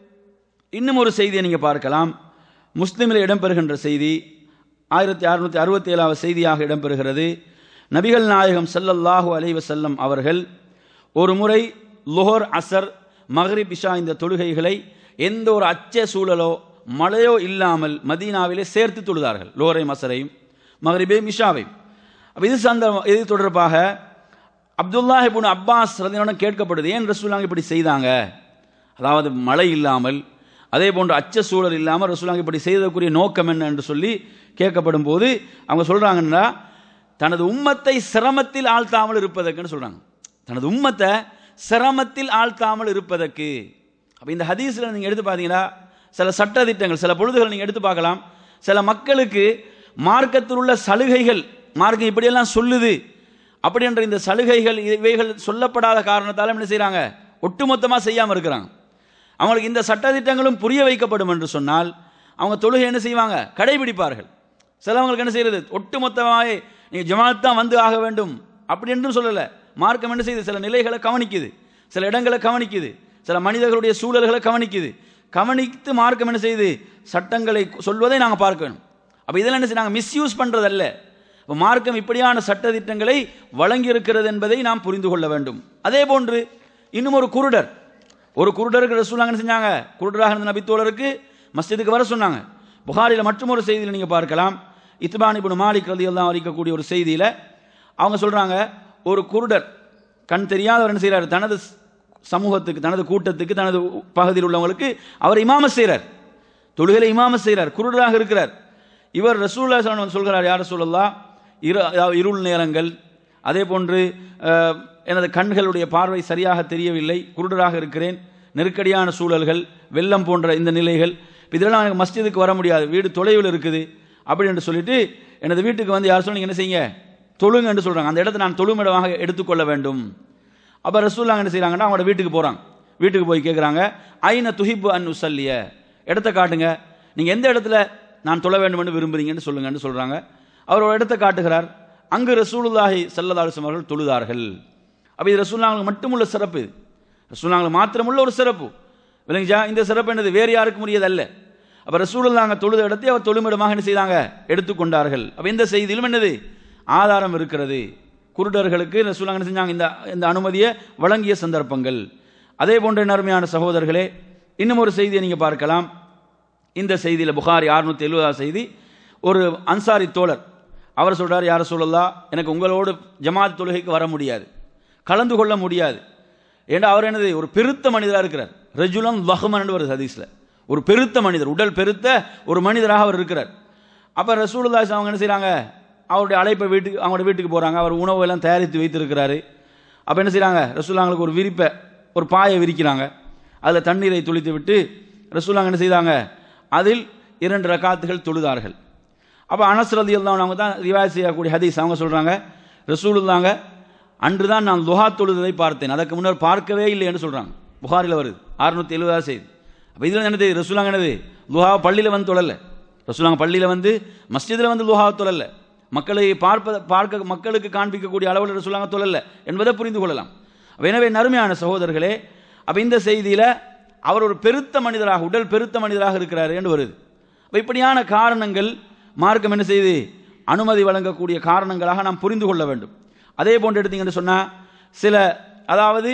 இன்னும் ஒரு செய்தியை நீங்கள் பார்க்கலாம் முஸ்லிமில் இடம்பெறுகின்ற செய்தி ஆயிரத்தி அறுநூத்தி அறுபத்தி ஏழாவது செய்தியாக இடம்பெறுகிறது நபிகள் நாயகம் ஸல்லல்லாஹு அலைஹி வஸல்லம் அவர்கள் ஒரு முறை லுஹர் அசர் மக்ரிப் இஷா இந்த தொழுகைகளை எந்த ஒரு அச்ச சூழலோ மழையோ இல்லாமல் மதீனாவிலே சேர்த்து தொழுதார்கள் லோரையும் அசரையும் மக்ரிபையும் இஷாவையும் அப்ப இது சந்த இது தொடர்பாக அப்துல்லா இப்னு அப்பாஸ் ரதியுடன் கேட்கப்படுது ஏன் ரசூலாங்க இப்படி செய்தாங்க அதாவது மழை இல்லாமல் அதே போன்று அச்ச சூழல் இல்லாமல் ரசூலாங்க இப்படி செய்ததற்குரிய நோக்கம் என்ன என்று சொல்லி கேட்கப்படும் போது அவங்க சொல்றாங்கன்னா தனது உம்மத்தை சிரமத்தில் ஆழ்த்தாமல் இருப்பதற்குன்னு சொல்றாங்க தனது உம்மத்தை சிரமத்தில் ஆழ்த்தாமல் இருப்பதற்கு அப்ப இந்த ஹதீஸ்ல நீங்க எடுத்து பார்த்தீங்கன்னா சில சட்ட திட்டங்கள் சில பொழுதுகள் நீங்க எடுத்து பார்க்கலாம் சில மக்களுக்கு மார்க்கத்தில் உள்ள சலுகைகள் மார்க்கம் இப்படியெல்லாம் சொல்லுது அப்படின்ற இந்த சலுகைகள் இவைகள் சொல்லப்படாத காரணத்தால் என்ன செய்றாங்க ஒட்டுமொத்தமாக செய்யாமல் இருக்கிறாங்க அவங்களுக்கு இந்த சட்டதிட்டங்களும் புரிய வைக்கப்படும் என்று சொன்னால் அவங்க தொழுகை என்ன செய்வாங்க கடைபிடிப்பார்கள் சிலவங்களுக்கு என்ன செய்யறது ஒட்டுமொத்தமாக நீங்கள் ஜமாத் தான் வந்து ஆக வேண்டும் அப்படி என்றும் சொல்லலை மார்க்கம் என்ன செய்யுது சில நிலைகளை கவனிக்குது சில இடங்களை கவனிக்குது சில மனிதர்களுடைய சூழல்களை கவனிக்குது கவனித்து மார்க்கம் என்ன செய்யுது சட்டங்களை சொல்வதை நாங்கள் பார்க்க வேணும் அப்போ இதெல்லாம் என்ன செய்ய மிஸ்யூஸ் பண்ணுறதல்ல இப்போ மார்க்கம் இப்படியான சட்டதிட்டங்களை வழங்கி இருக்கிறது என்பதை நாம் புரிந்து கொள்ள வேண்டும் அதே போன்று இன்னும் ஒரு குருடர் ஒரு குருடருக்கு ரசூலாங்க என்ன செஞ்சாங்க குருடராக இருந்த நபித்தோழருக்கு மஸ்ஜிதுக்கு வர சொன்னாங்க புகாரில் மற்றும் ஒரு செய்தியில் நீங்கள் பார்க்கலாம் இத்பான் இப்னு மாலிக் ரலியல்லாஹு அறிக்கக்கூடிய ஒரு செய்தியில் அவங்க சொல்கிறாங்க ஒரு குருடர் கண் தெரியாதவர் என்ன செய்கிறார் தனது சமூகத்துக்கு தனது கூட்டத்துக்கு தனது பகுதியில் உள்ளவங்களுக்கு அவர் இமாம செய்கிறார் தொழுகையில் இமாம செய்கிறார் குருடராக இருக்கிறார் இவர் ரசூல்லா சலம் சொல்கிறார் யார் சொல்லலாம் இரு அதாவது இருள் நேரங்கள் அதே போன்று அஹ், எனது கண்களுடைய பார்வை சரியாக தெரியவில்லை குருடராக இருக்கிறேன் நெருக்கடியான சூழல்கள் வெள்ளம் போன்ற இந்த நிலைகள் இப்ப இதெல்லாம் எனக்கு மஸ்ஜிதுக்கு வர முடியாது வீடு தொலைவில் இருக்குது அப்படி என்று சொல்லிட்டு எனது வீட்டுக்கு வந்து யார் சொல்லி என்ன செய்யுங்க தொழுங்க என்று சொல்றாங்க அந்த இடத்தை நான் தொழுமிடமாக எடுத்துக்கொள்ள வேண்டும் அப்போ ரசூல்லாங்க என்ன செய்கிறாங்கன்னா அவங்களோட வீட்டுக்கு போகிறாங்க வீட்டுக்கு போய் கேட்குறாங்க ஐன துஹிப்பு அன் உசல்லிய இடத்த காட்டுங்க நீங்கள் எந்த இடத்துல நான் தொழ வேண்டும் என்று விரும்புறீங்கன்னு சொல்லுங்கன்னு சொல்கிறாங்க அவர் ஒரு இடத்தை காட்டுகிறார் அங்கு ரசூலுல்லாஹி சல்லதாலுசம் அவர்கள் தொழுதார்கள் அப்போ இது ரசூல்லாங்களுக்கு மட்டுமுள்ள சிறப்பு இது ரசூல்லாங்களுக்கு மாத்திரமுள்ள ஒரு சிறப்பு விளங்குச்சா இந்த சிறப்பு என்னது வேறு யாருக்கும் உரியதல்ல அப்போ ரசூலுல்லாங்க தொழுத இடத்தை அவர் தொழுமிடமாக என்ன செய்தாங்க எடுத்துக்கொண்டார்கள் அப்போ இந்த செய்தியிலும் என்னது ஆதாரம் இருக்கிறது குருடர்களுக்கு ரசூலாங்க என்ன செஞ்சாங்க இந்த இந்த அனுமதியை வழங்கிய சந்தர்ப்பங்கள் அதே போன்ற நறுமையான சகோதரர்களே இன்னும் ஒரு செய்தியை நீங்கள் பார்க்கலாம் இந்த செய்தியில் புகாரி அறுநூத்தி எழுபதாவது செய்தி ஒரு அன்சாரி தோழர் அவர் சொல்றார் யார சொல்லலாம் எனக்கு உங்களோடு ஜமாத் தொழுகைக்கு வர முடியாது கலந்து கொள்ள முடியாது ஏன்னா அவர் என்னது ஒரு பெருத்த மனிதராக இருக்கிறார் ரஜுலம் வஹ்மன் வருது ஹதீஸில் ஒரு பெருத்த மனிதர் உடல் பெருத்த ஒரு மனிதராக அவர் இருக்கிறார் அப்போ ரசூலுல்லாஹி அவங்க என்ன செய்கிறாங்க அவருடைய அழைப்பை வீட்டுக்கு அவங்களோட வீட்டுக்கு போகிறாங்க அவர் உணவு எல்லாம் தயாரித்து வைத்திருக்கிறாரு அப்போ என்ன செய்கிறாங்க ரசூலாங்களுக்கு ஒரு விரிப்பை ஒரு பாயை விரிக்கிறாங்க அதில் தண்ணீரை துளித்து விட்டு ரசூலாங்க என்ன செய்தாங்க அதில் இரண்டு ரக்காத்துகள் தொழுதார்கள் அப்போ அனஸ் ரதி அவங்க தான் ரிவாய் செய்யக்கூடிய ஹதீஸ் அவங்க சொல்கிறாங்க ரசூலுல்லாங்க அன்று தான் நான் லுஹா தொழுததை பார்த்தேன் அதற்கு முன்னர் பார்க்கவே இல்லை என்று சொல்கிறாங்க புகாரில் வருது அறுநூத்தி எழுபதாவது செய்தி அப்போ இதில் என்னது ரசூலாங்க என்னது லுஹா பள்ளியில் வந்து தொழல ரசூலாங்க பள்ளியில் வந்து மஸ்ஜிதில் வந்து லுஹா தொழல மக்களை பார்ப்ப பார்க்க மக்களுக்கு காண்பிக்கக்கூடிய அளவில் ரசூலாங்க தொழல என்பதை புரிந்து கொள்ளலாம் அப்ப எனவே நறுமையான சகோதரர்களே அப்போ இந்த செய்தியில் அவர் ஒரு பெருத்த மனிதராக உடல் பெருத்த மனிதராக இருக்கிறார் என்று வருது அப்ப இப்படியான காரணங்கள் மார்க்கம் என்ன செய்து அனுமதி வழங்கக்கூடிய காரணங்களாக நாம் புரிந்து கொள்ள வேண்டும் அதே போன்று எடுத்தீங்கன்னு சொன்னால் சில அதாவது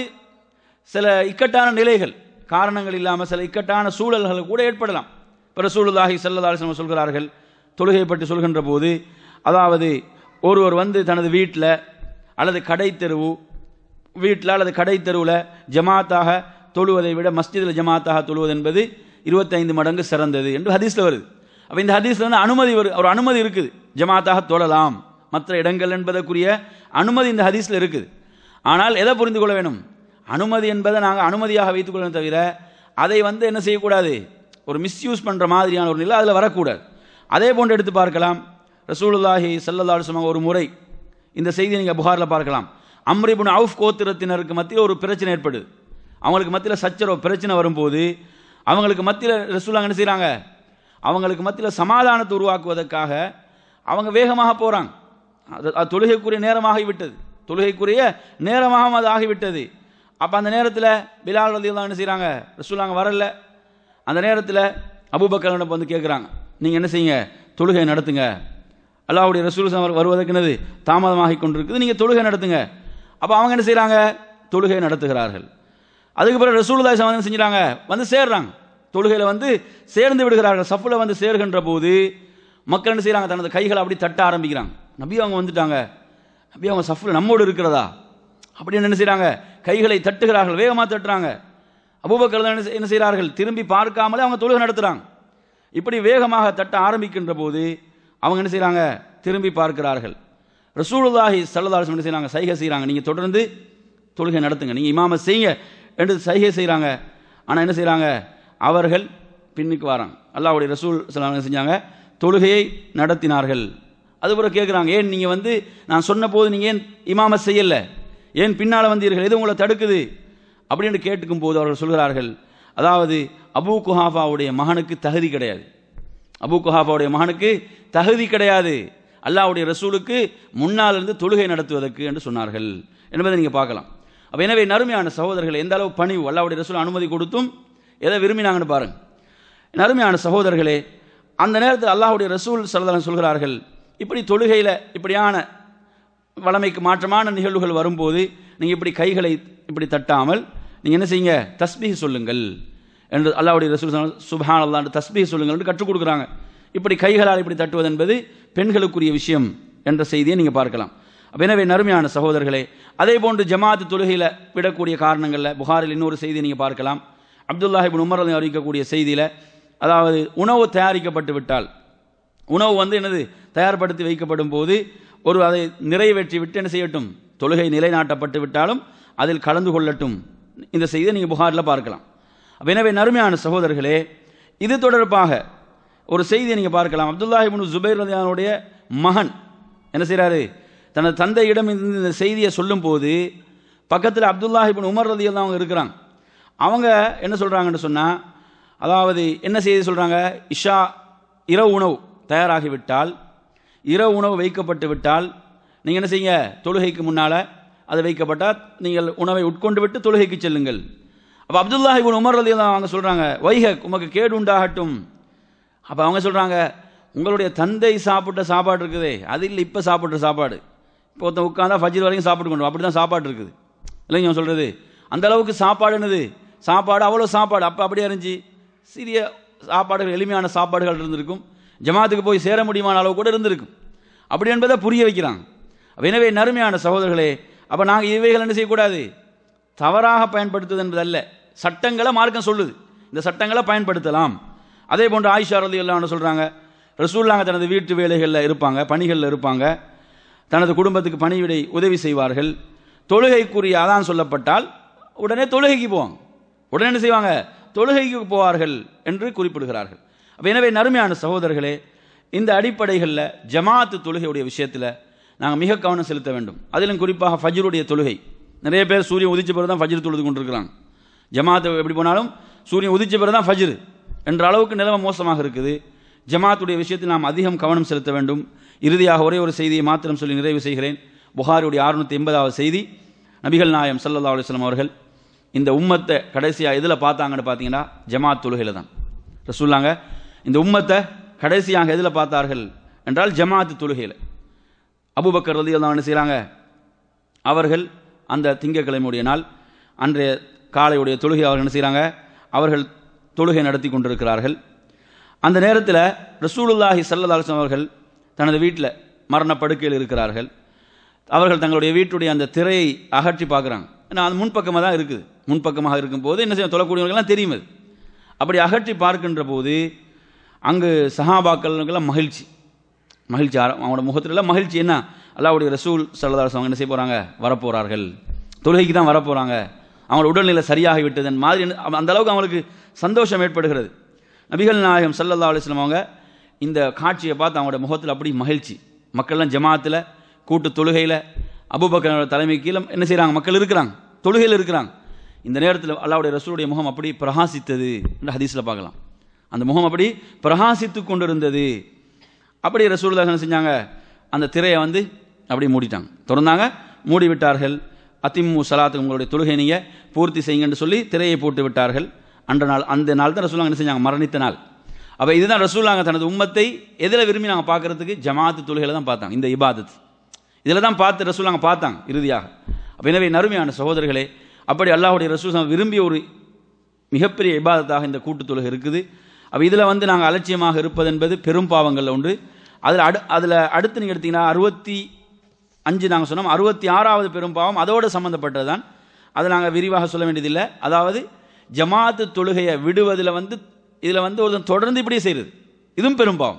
சில இக்கட்டான நிலைகள் காரணங்கள் இல்லாமல் சில இக்கட்டான சூழல்கள் கூட ஏற்படலாம் இப்போ ரசூலுல்லாஹி ஸல்லல்லாஹு அலைஹி வஸல்லம் சொல்கிறார்கள் தொழுகை பற்றி சொல்கின்ற போது அதாவது ஒருவர் வந்து தனது வீட்டில் அல்லது கடை தெருவு வீட்டில் அல்லது கடை தெருவில் ஜமாத்தாக தொழுவதை விட மஸ்ஜிதில் ஜமாத்தாக தொழுவது என்பது இருபத்தைந்து மடங்கு சிறந்தது என்று ஹதீஸில் வருது அப்போ இந்த ஹதீஸில் வந்து அனுமதி வரு ஒரு அனுமதி இருக்குது ஜமாத்தாக தொழலாம் மற்ற இடங்கள் என்பதற்குரிய அனுமதி இந்த ஹதீஸில் இருக்குது ஆனால் எதை புரிந்து கொள்ள வேணும் அனுமதி என்பதை நாங்கள் அனுமதியாக வைத்துக் கொள்ளணும் தவிர அதை வந்து என்ன செய்யக்கூடாது ஒரு மிஸ்யூஸ் பண்ணுற மாதிரியான ஒரு நிலை அதில் வரக்கூடாது அதே போன்று எடுத்து பார்க்கலாம் ரசூலுல்லாஹி ஸல்லல்லாஹு அலைஹி வஸல்லம் ஒரு முறை இந்த செய்தியை நீங்கள் புகாரில் பார்க்கலாம் அம்ரிபுன் அவுஃப் கோத்திரத்தினருக்கு மத்தியில் ஒரு பிரச்சனை ஏற்படுது அவங்களுக்கு மத்தியில் சச்சரவு பிரச்சனை வரும்போது அவங்களுக்கு மத்தியில் ரசூலாங்க என்ன செய்கிறாங்க அவங்களுக்கு மத்தியில் சமாதானத்தை உருவாக்குவதற்காக அவங்க வேகமாக போகிறாங்க அது அது தொழுகைக்குரிய நேரமாகி விட்டது தொழுகைக்குரிய நேரமாக அது ஆகிவிட்டது அப்போ அந்த நேரத்தில் பிலால் ரதி என்ன செய்கிறாங்க ரசூலாங்க வரல அந்த நேரத்தில் அபூபக்கர் வந்து கேட்குறாங்க நீங்கள் என்ன செய்யுங்க தொழுகை நடத்துங்க அல்லாஹ்வுடைய ரசூல் சமர் வருவதற்கு என்னது தாமதமாகி கொண்டிருக்குது நீங்கள் தொழுகை நடத்துங்க அப்போ அவங்க என்ன செய்கிறாங்க தொழுகை நடத்துகிறார்கள் அதுக்கு பிறகு ரசூலுல்லாஹி ஸல்லல்லாஹு அலைஹி செஞ்சுறாங்க வந்து சேர்றாங்க தொழுகையில் வந்து சேர்ந்து விடுகிறார்கள் சஃப்ல வந்து சேர்கின்ற போது மக்கள் என்ன செய்கிறாங்க தனது கைகளை அப்படி தட்ட ஆரம்பிக்கிறாங்க நபி அவங்க வந்துட்டாங்க நபி அவங்க சஃப்ல நம்மோடு இருக்கிறதா அப்படின்னு என்ன செய்கிறாங்க கைகளை தட்டுகிறார்கள் வேகமாக தட்டுறாங்க அபூபக்கர் தான் என்ன செய்- என்ன செய்கிறார்கள் திரும்பி பார்க்காமலே அவங்க தொழுகை நடத்துகிறாங்க இப்படி வேகமாக தட்ட ஆரம்பிக்கின்ற போது அவங்க என்ன செய்கிறாங்க திரும்பி பார்க்கிறார்கள் ரசூலுல்லாஹி ஸல்லல்லாஹு அலைஹி வஸல்லம் என்ன செய்கிறாங்க சைகை செய்கிறாங்க நீங்கள் தொடர்ந்து தொழுகை நடத்துங்க நீங்கள் இமாம செய்யுங்க என்று சைகை செய்கிறாங்க ஆனால் என்ன செய்கிறாங்க அவர்கள் பின்னுக்கு வராங்க அல்லாஹ்வுடைய ரசூல் ஸல்லல்லாஹு அலைஹி வஸல்லம் என்ன செஞ்சாங்க தொழுகையை நடத்தினார்கள் அதுபோல் கேட்குறாங்க ஏன் நீங்கள் வந்து நான் சொன்ன போது நீங்கள் ஏன் இமாம செய்யலை ஏன் பின்னால் வந்தீர்கள் எது உங்களை தடுக்குது அப்படின்னு கேட்டுக்கும் போது அவர்கள் சொல்கிறார்கள் அதாவது அபூ குஹாஃபாவுடைய மகனுக்கு தகுதி கிடையாது அபூ குஹாஃபாவுடைய மகனுக்கு தகுதி கிடையாது அல்லாஹ்வுடைய ரசூலுக்கு முன்னால் இருந்து தொழுகை நடத்துவதற்கு என்று சொன்னார்கள் என்பதை நீங்கள் பார்க்கலாம் அப்போ எனவே நறுமையான சகோதரர்கள் எந்த அளவு பணிவு அல்லாஹ்வுடைய ரசூல் அனுமதி கொடுத்தும் எதை விரும்பினாங்கன்னு பாருங்க நறுமையான சகோதரர்களே அந்த நேரத்தில் அல்லாஹ்வுடைய ரசூல் சல்லல்லாஹு சொல்கிறார்கள் இப்படி தொழுகையில் இப்படியான வளமைக்கு மாற்றமான நிகழ்வுகள் வரும்போது நீங்கள் இப்படி கைகளை இப்படி தட்டாமல் நீங்கள் என்ன செய்யுங்க தஸ்பீஹ் சொல்லுங்கள் என்று அல்லாஹ்வுடைய ரசூல் சுபஹான் அல்லாஹ் தஸ்பீஹ் சொல்லுங்கள் என்று கற்றுக் கொடுக்குறாங்க இப்படி கைகளால் இப்படி தட்டுவது என்பது பெண்களுக்குரிய விஷயம் என்ற செய்தியை நீங்கள் பார்க்கலாம் அப்ப எனவே நறுமையான சகோதரர்களே அதே போன்று ஜமாத்து தொழுகையில் விடக்கூடிய காரணங்களில் புகாரில் இன்னொரு செய்தியை நீங்கள் பார்க்கலாம் அப்துல்லாஹ் இப்னு உமர் ரலியல்லாஹு அறிவிக்கக்கூடிய செய்தியில் அதாவது உணவு தயாரிக்கப்பட்டு விட்டால் உணவு வந்து என்னது தயார்படுத்தி வைக்கப்படும் போது ஒரு அதை நிறைவேற்றி விட்டு என்ன செய்யட்டும் தொழுகை நிலைநாட்டப்பட்டு விட்டாலும் அதில் கலந்து கொள்ளட்டும் இந்த செய்தியை நீங்கள் புகாரில் பார்க்கலாம் அப்ப எனவே நறுமையான சகோதரர்களே இது தொடர்பாக ஒரு செய்தியை நீங்கள் பார்க்கலாம் அப்துல்லாஹி இப்னு ஜுபைர் ரலியல்லாஹுடைய மகன் என்ன செய்கிறாரு தனது தந்தையிடம் இந்த இந்த செய்தியை சொல்லும்போது பக்கத்தில் அப்துல்லாஹி இப்னு உமர் ரலியல்லாஹு அவங்க இருக்கிறாங்க அவங்க என்ன சொல்கிறாங்கன்னு சொன்னால் அதாவது என்ன செய்தி சொல்கிறாங்க இஷா இரவு உணவு தயாராகிவிட்டால் இரவு உணவு வைக்கப்பட்டு விட்டால் நீங்கள் என்ன செய்யுங்க தொழுகைக்கு முன்னால் அது வைக்கப்பட்டால் நீங்கள் உணவை உட்கொண்டு விட்டு தொழுகைக்கு செல்லுங்கள் அப்போ அப்துல்லாஹி இப்னு உமர் ரலியல்லாஹு அவங்க சொல்கிறாங்க வைஹக் உமக்கு கேடு உண்டாகட்டும் அப்போ அவங்க சொல்கிறாங்க உங்களுடைய தந்தை சாப்பிட்ட சாப்பாடு இருக்குதே அது இல்லை இப்போ சாப்பிட்ற சாப்பாடு இப்போ ஒருத்தன் உட்காந்தா ஃபஜ்ர் வரைக்கும் சாப்பிட்டு கொண்டு அப்படி தான் சாப்பாடு இருக்குது இல்லைங்க நான் சொல்கிறது அந்த அளவுக்கு சாப்பாடு என்னது சாப்பாடு அவ்வளோ சாப்பாடு அப்போ அப்படியே இருந்துச்சு சிறிய சாப்பாடுகள் எளிமையான சாப்பாடுகள் இருந்திருக்கும் ஜமாத்துக்கு போய் சேர முடியுமான அளவு கூட இருந்திருக்கும் அப்படி என்பதை புரிய வைக்கிறாங்க அப்ப எனவே நறுமையான சகோதரர்களே அப்போ நாங்கள் இவைகள் என்ன செய்யக்கூடாது தவறாக பயன்படுத்துவது என்பதல்ல சட்டங்களை மார்க்கம் சொல்லுது இந்த சட்டங்களை பயன்படுத்தலாம் அதே போன்று ஆயிஷா ரலி எல்லாம் சொல்கிறாங்க ரசூல்லாங்க தனது வீட்டு வேலைகளில் இருப்பாங்க பணிகளில் இருப்பாங்க தனது குடும்பத்துக்கு பணிவிடை உதவி செய்வார்கள் தொழுகைக்குரிய அதான் சொல்லப்பட்டால் உடனே தொழுகைக்கு போவாங்க உடனே என்ன செய்வாங்க தொழுகைக்கு போவார்கள் என்று குறிப்பிடுகிறார்கள் அப்ப எனவே நறுமையான சகோதரர்களே இந்த அடிப்படைகளில் ஜமாத்து தொழுகையுடைய விஷயத்தில் நாங்கள் மிக கவனம் செலுத்த வேண்டும் அதிலும் குறிப்பாக ஃபஜ்ருடைய தொழுகை நிறைய பேர் சூரியன் உதிச்ச பிறகு தான் ஃபஜ்ர் தொழுது கொண்டிருக்கிறாங்க ஜமாத்து எப்படி போனாலும் சூரியன் உதிச்ச பிறகு தான் ஃபஜ்ர் என்ற அளவுக்கு நிலைமை மோசமாக இருக்குது ஜமாத்துடைய விஷயத்தில் நாம் அதிகம் கவனம் செலுத்த வேண்டும் இறுதியாக ஒரே ஒரு செய்தியை மாத்திரம் சொல்லி நிறைவு செய்கிறேன் புகாரியுடைய அறுநூத்தி எண்பதாவது செய்தி நபிகள் நாயம் சல்லல்லா அலுவலம் அவர்கள் இந்த உம்மத்தை கடைசியாக எதில் பார்த்தாங்கன்னு பார்த்தீங்கன்னா ஜமாத் தொழுகையில் தான் ரசூல்லாங்க இந்த உம்மத்தை கடைசியாக எதில் பார்த்தார்கள் என்றால் ஜமாத்து தொழுகையில் அபூபக்கர் ரதி என்ன செய்கிறாங்க அவர்கள் அந்த திங்கக்கிழமையுடைய நாள் அன்றைய காலையுடைய தொழுகை அவர்கள் என்ன செய்கிறாங்க அவர்கள் தொழுகை நடத்தி கொண்டிருக்கிறார்கள் அந்த நேரத்தில் ரசூலுல்லாஹி சல்லா அலுவலம் அவர்கள் தனது வீட்டில் மரணப்படுக்கையில் இருக்கிறார்கள் அவர்கள் தங்களுடைய வீட்டுடைய அந்த திரையை அகற்றி பார்க்குறாங்க ஏன்னா அது முன்பக்கமாக தான் இருக்குது முன்பக்கமாக இருக்கும்போது என்ன செய்ய தொழக்கூடியவர்கள்லாம் தெரியும் அது அப்படி அகற்றி பார்க்கின்ற போது அங்கு சஹாபாக்களுக்கெல்லாம் மகிழ்ச்சி மகிழ்ச்சி ஆர- அவங்களோட முகத்துல மகிழ்ச்சி என்ன அல்லாஹ்வுடைய ரசூல் சல்லதாஸ் அவங்க என்ன செய்ய போகிறாங்க வரப்போகிறார்கள் தொழுகைக்கு தான் வரப்போகிறாங்க அவங்க உடல்நிலை சரியாகி விட்டதன் மாதிரி அந்த அளவுக்கு அவங்களுக்கு சந்தோஷம் ஏற்படுகிறது நபிகள் நாயகம் சல்லல்லா அலிஸ்லாம் அவங்க இந்த காட்சியை பார்த்து அவங்களோட முகத்தில் அப்படி மகிழ்ச்சி மக்கள்லாம் ஜமாத்தில் கூட்டு தொழுகையில் அபுபக்கரோட தலைமை கீழே என்ன செய்கிறாங்க மக்கள் இருக்கிறாங்க தொழுகையில் இருக்கிறாங்க இந்த நேரத்தில் அல்லாவுடைய ரசூலுடைய முகம் அப்படி பிரகாசித்தது என்று ஹதீஸில் பார்க்கலாம் அந்த முகம் அப்படி பிரகாசித்து கொண்டிருந்தது அப்படி ரசூலுல்லாஹ் என்ன செஞ்சாங்க அந்த திரையை வந்து அப்படி மூடிட்டாங்க திறந்தாங்க மூடி விட்டார்கள் அத்திமு சலாத்து உங்களுடைய தொழுகை நீங்கள் பூர்த்தி செய்யுங்கன்னு சொல்லி திரையை போட்டு விட்டார்கள் அன்ற நாள் அந்த நாள் தான் ரசூலாங்க என்ன செஞ்சாங்க மரணித்த நாள் அப்போ இதுதான் ரசூலாங்க தனது உம்மத்தை எதில் விரும்பி நாங்கள் பார்க்கறதுக்கு ஜமாத்து தொழுகையில் தான் பார்த்தாங்க இந்த இபாதத் இதில் தான் பார்த்து ரசூலாங்க பார்த்தாங்க இறுதியாக அப்போ எனவே நறுமையான சகோதரர்களே அப்படி அல்லாஹுடைய ரசூல் விரும்பிய ஒரு மிகப்பெரிய இபாதத்தாக இந்த கூட்டு தொழுகை இருக்குது அப்போ இதில் வந்து நாங்கள் அலட்சியமாக இருப்பது என்பது பெரும் பாவங்களில் ஒன்று அதில் அடு அதில் அடுத்து நீங்கள் எடுத்தீங்கன்னா அறுபத்தி அஞ்சு நாங்கள் சொன்னோம் அறுபத்தி ஆறாவது பெரும் பாவம் அதோடு சம்மந்தப்பட்டது தான் அதை நாங்கள் விரிவாக சொல்ல வேண்டியதில்லை அதாவது ஜமாத்து தொழுகையை விடுவதில் வந்து இதில் வந்து ஒரு தொடர்ந்து இப்படியே செய்கிறது இதுவும் பெரும் பாவம்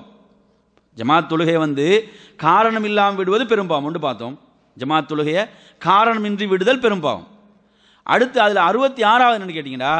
ஜமாத் தொழுகையை வந்து காரணம் இல்லாமல் விடுவது பெரும் பாவம் ஒன்று பார்த்தோம் ஜமாத் தொழுகையை காரணமின்றி விடுதல் பெரும் பாவம் அடுத்து அதில் அறுபத்தி ஆறாவது என்னன்னு கேட்டிங்கன்னா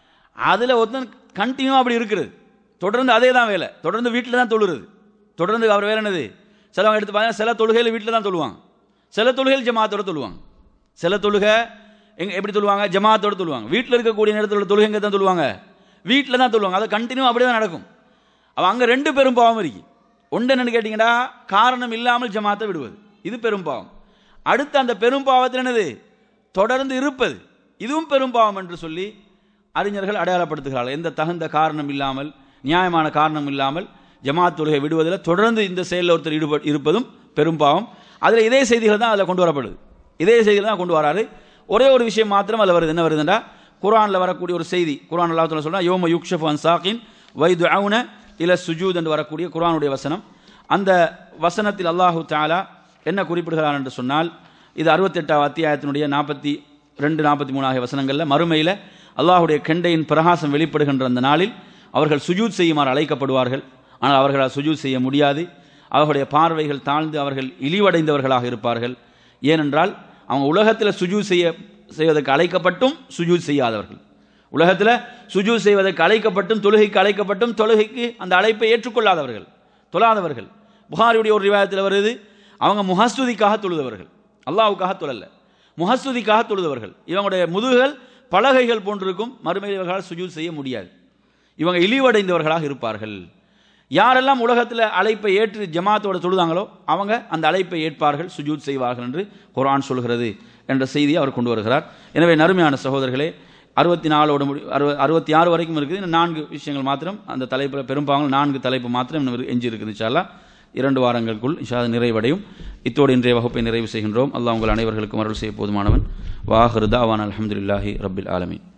அதில் ஒருத்தன் கண்டினியூ அப்படி இருக்கிறது தொடர்ந்து அதே தான் வேலை தொடர்ந்து வீட்டில் தான் தொழுறது தொடர்ந்து அவர் வேலை என்னது சிலவங்க எடுத்து பார்த்தீங்கன்னா சில தொழுகையில் வீட்டில் தான் தொழுவாங்க சில தொழுகையில் ஜமாத்தோட தொழுவாங்க சில தொழுகை எங்க எப்படி தொழுவாங்க ஜமாத்தோட தொழுவாங்க வீட்டில் இருக்கக்கூடிய நேரத்தில் தொழுகை எங்கே தான் தொழுவாங்க வீட்டில் தான் தொழுவாங்க அதை கண்டினியூ அப்படி தான் நடக்கும் அவன் அங்கே ரெண்டு பெரும் பாவம் இருக்கு ஒன்று என்னன்னு கேட்டிங்கன்னா காரணம் இல்லாமல் ஜமாத்தை விடுவது இது பெரும் பாவம் அடுத்து அந்த பெரும் பாவத்தில் என்னது தொடர்ந்து இருப்பது இதுவும் பெரும் பாவம் என்று சொல்லி அறிஞர்கள் அடையாளப்படுத்துகிறார்கள் எந்த தகுந்த காரணம் இல்லாமல் நியாயமான காரணம் இல்லாமல் ஜமாத் தொழுகை விடுவதில் தொடர்ந்து இந்த செயலில் ஒருத்தர் ஈடுபட் இருப்பதும் பெரும் பாவம் அதில் இதே செய்திகள் தான் அதில் கொண்டு வரப்படுது இதே செய்திகள் தான் கொண்டு வராரு ஒரே ஒரு விஷயம் மாத்திரம் அதில் வருது என்ன வருதுன்னா குரானில் வரக்கூடிய ஒரு செய்தி குரான் அல்லாஹ் சொல்றா யோம யுக்ஷஃப் அன் சாக்கின் வைது அவுன இல சுஜூத் என்று வரக்கூடிய குரானுடைய வசனம் அந்த வசனத்தில் அல்லாஹு தாலா என்ன குறிப்பிடுகிறார் என்று சொன்னால் இது அறுபத்தெட்டாம் அத்தியாயத்தினுடைய நாற்பத்தி ரெண்டு நாற்பத்தி மூணு ஆகிய வசனங்களில் மறுமையில் அல்லாஹுடைய கெண்டையின் பிரகாசம் வெளிப்படுகின்ற அந்த நாளில் அவர்கள் சுஜூத் செய்யுமாறு அழைக்கப்படுவார்கள் ஆனால் அவர்களால் சுஜூத் செய்ய முடியாது அவர்களுடைய பார்வைகள் தாழ்ந்து அவர்கள் இழிவடைந்தவர்களாக இருப்பார்கள் ஏனென்றால் அவங்க உலகத்தில் சுஜூத் செய்ய செய்வதற்கு அழைக்கப்பட்டும் சுஜூத் செய்யாதவர்கள் உலகத்தில் சுஜூத் செய்வதற்கு அழைக்கப்பட்டும் தொழுகைக்கு அழைக்கப்பட்டும் தொழுகைக்கு அந்த அழைப்பை ஏற்றுக்கொள்ளாதவர்கள் தொழாதவர்கள் புகாரியுடைய ஒரு ரிவாயத்தில் வருது அவங்க முகஸ்துதிக்காக தொழுதவர்கள் அல்லாவுக்காக தொழல்ல முகஸ்துதிக்காக தொழுதவர்கள் இவங்களுடைய முதுகுகள் பலகைகள் போன்றிருக்கும் மறுமையில் இவர்களால் சுஜூத் செய்ய முடியாது இவங்க இழிவடைந்தவர்களாக இருப்பார்கள் யாரெல்லாம் உலகத்தில் அழைப்பை ஏற்று ஜமாத்தோட தொழுதாங்களோ அவங்க அந்த அழைப்பை ஏற்பார்கள் சுஜூத் செய்வார்கள் என்று குரான் சொல்கிறது என்ற செய்தியை அவர் கொண்டு வருகிறார் எனவே நறுமையான சகோதரர்களே அறுபத்தி நாலோட முடி அறுப அறுபத்தி ஆறு வரைக்கும் இருக்குது இன்னும் நான்கு விஷயங்கள் மாத்திரம் அந்த தலைப்பில் பெரும்பாலும் நான்கு தலைப்பு மாத்திரம் இன்னும் எஞ்சி இருக்குது இன்ஷால்லா இரண்டு வாரங்களுக்குள் இன்ஷா நிறைவடையும் இத்தோடு இன்றைய வகுப்பை நிறைவு செய்கின்றோம் அல்லாஹ் உங்கள் அனைவர்களுக்கும் அருள் செய்ய போதுமானவன் வாஹிருதா அவான் அலமதுல்லாஹி ரபில் ஆலமீன்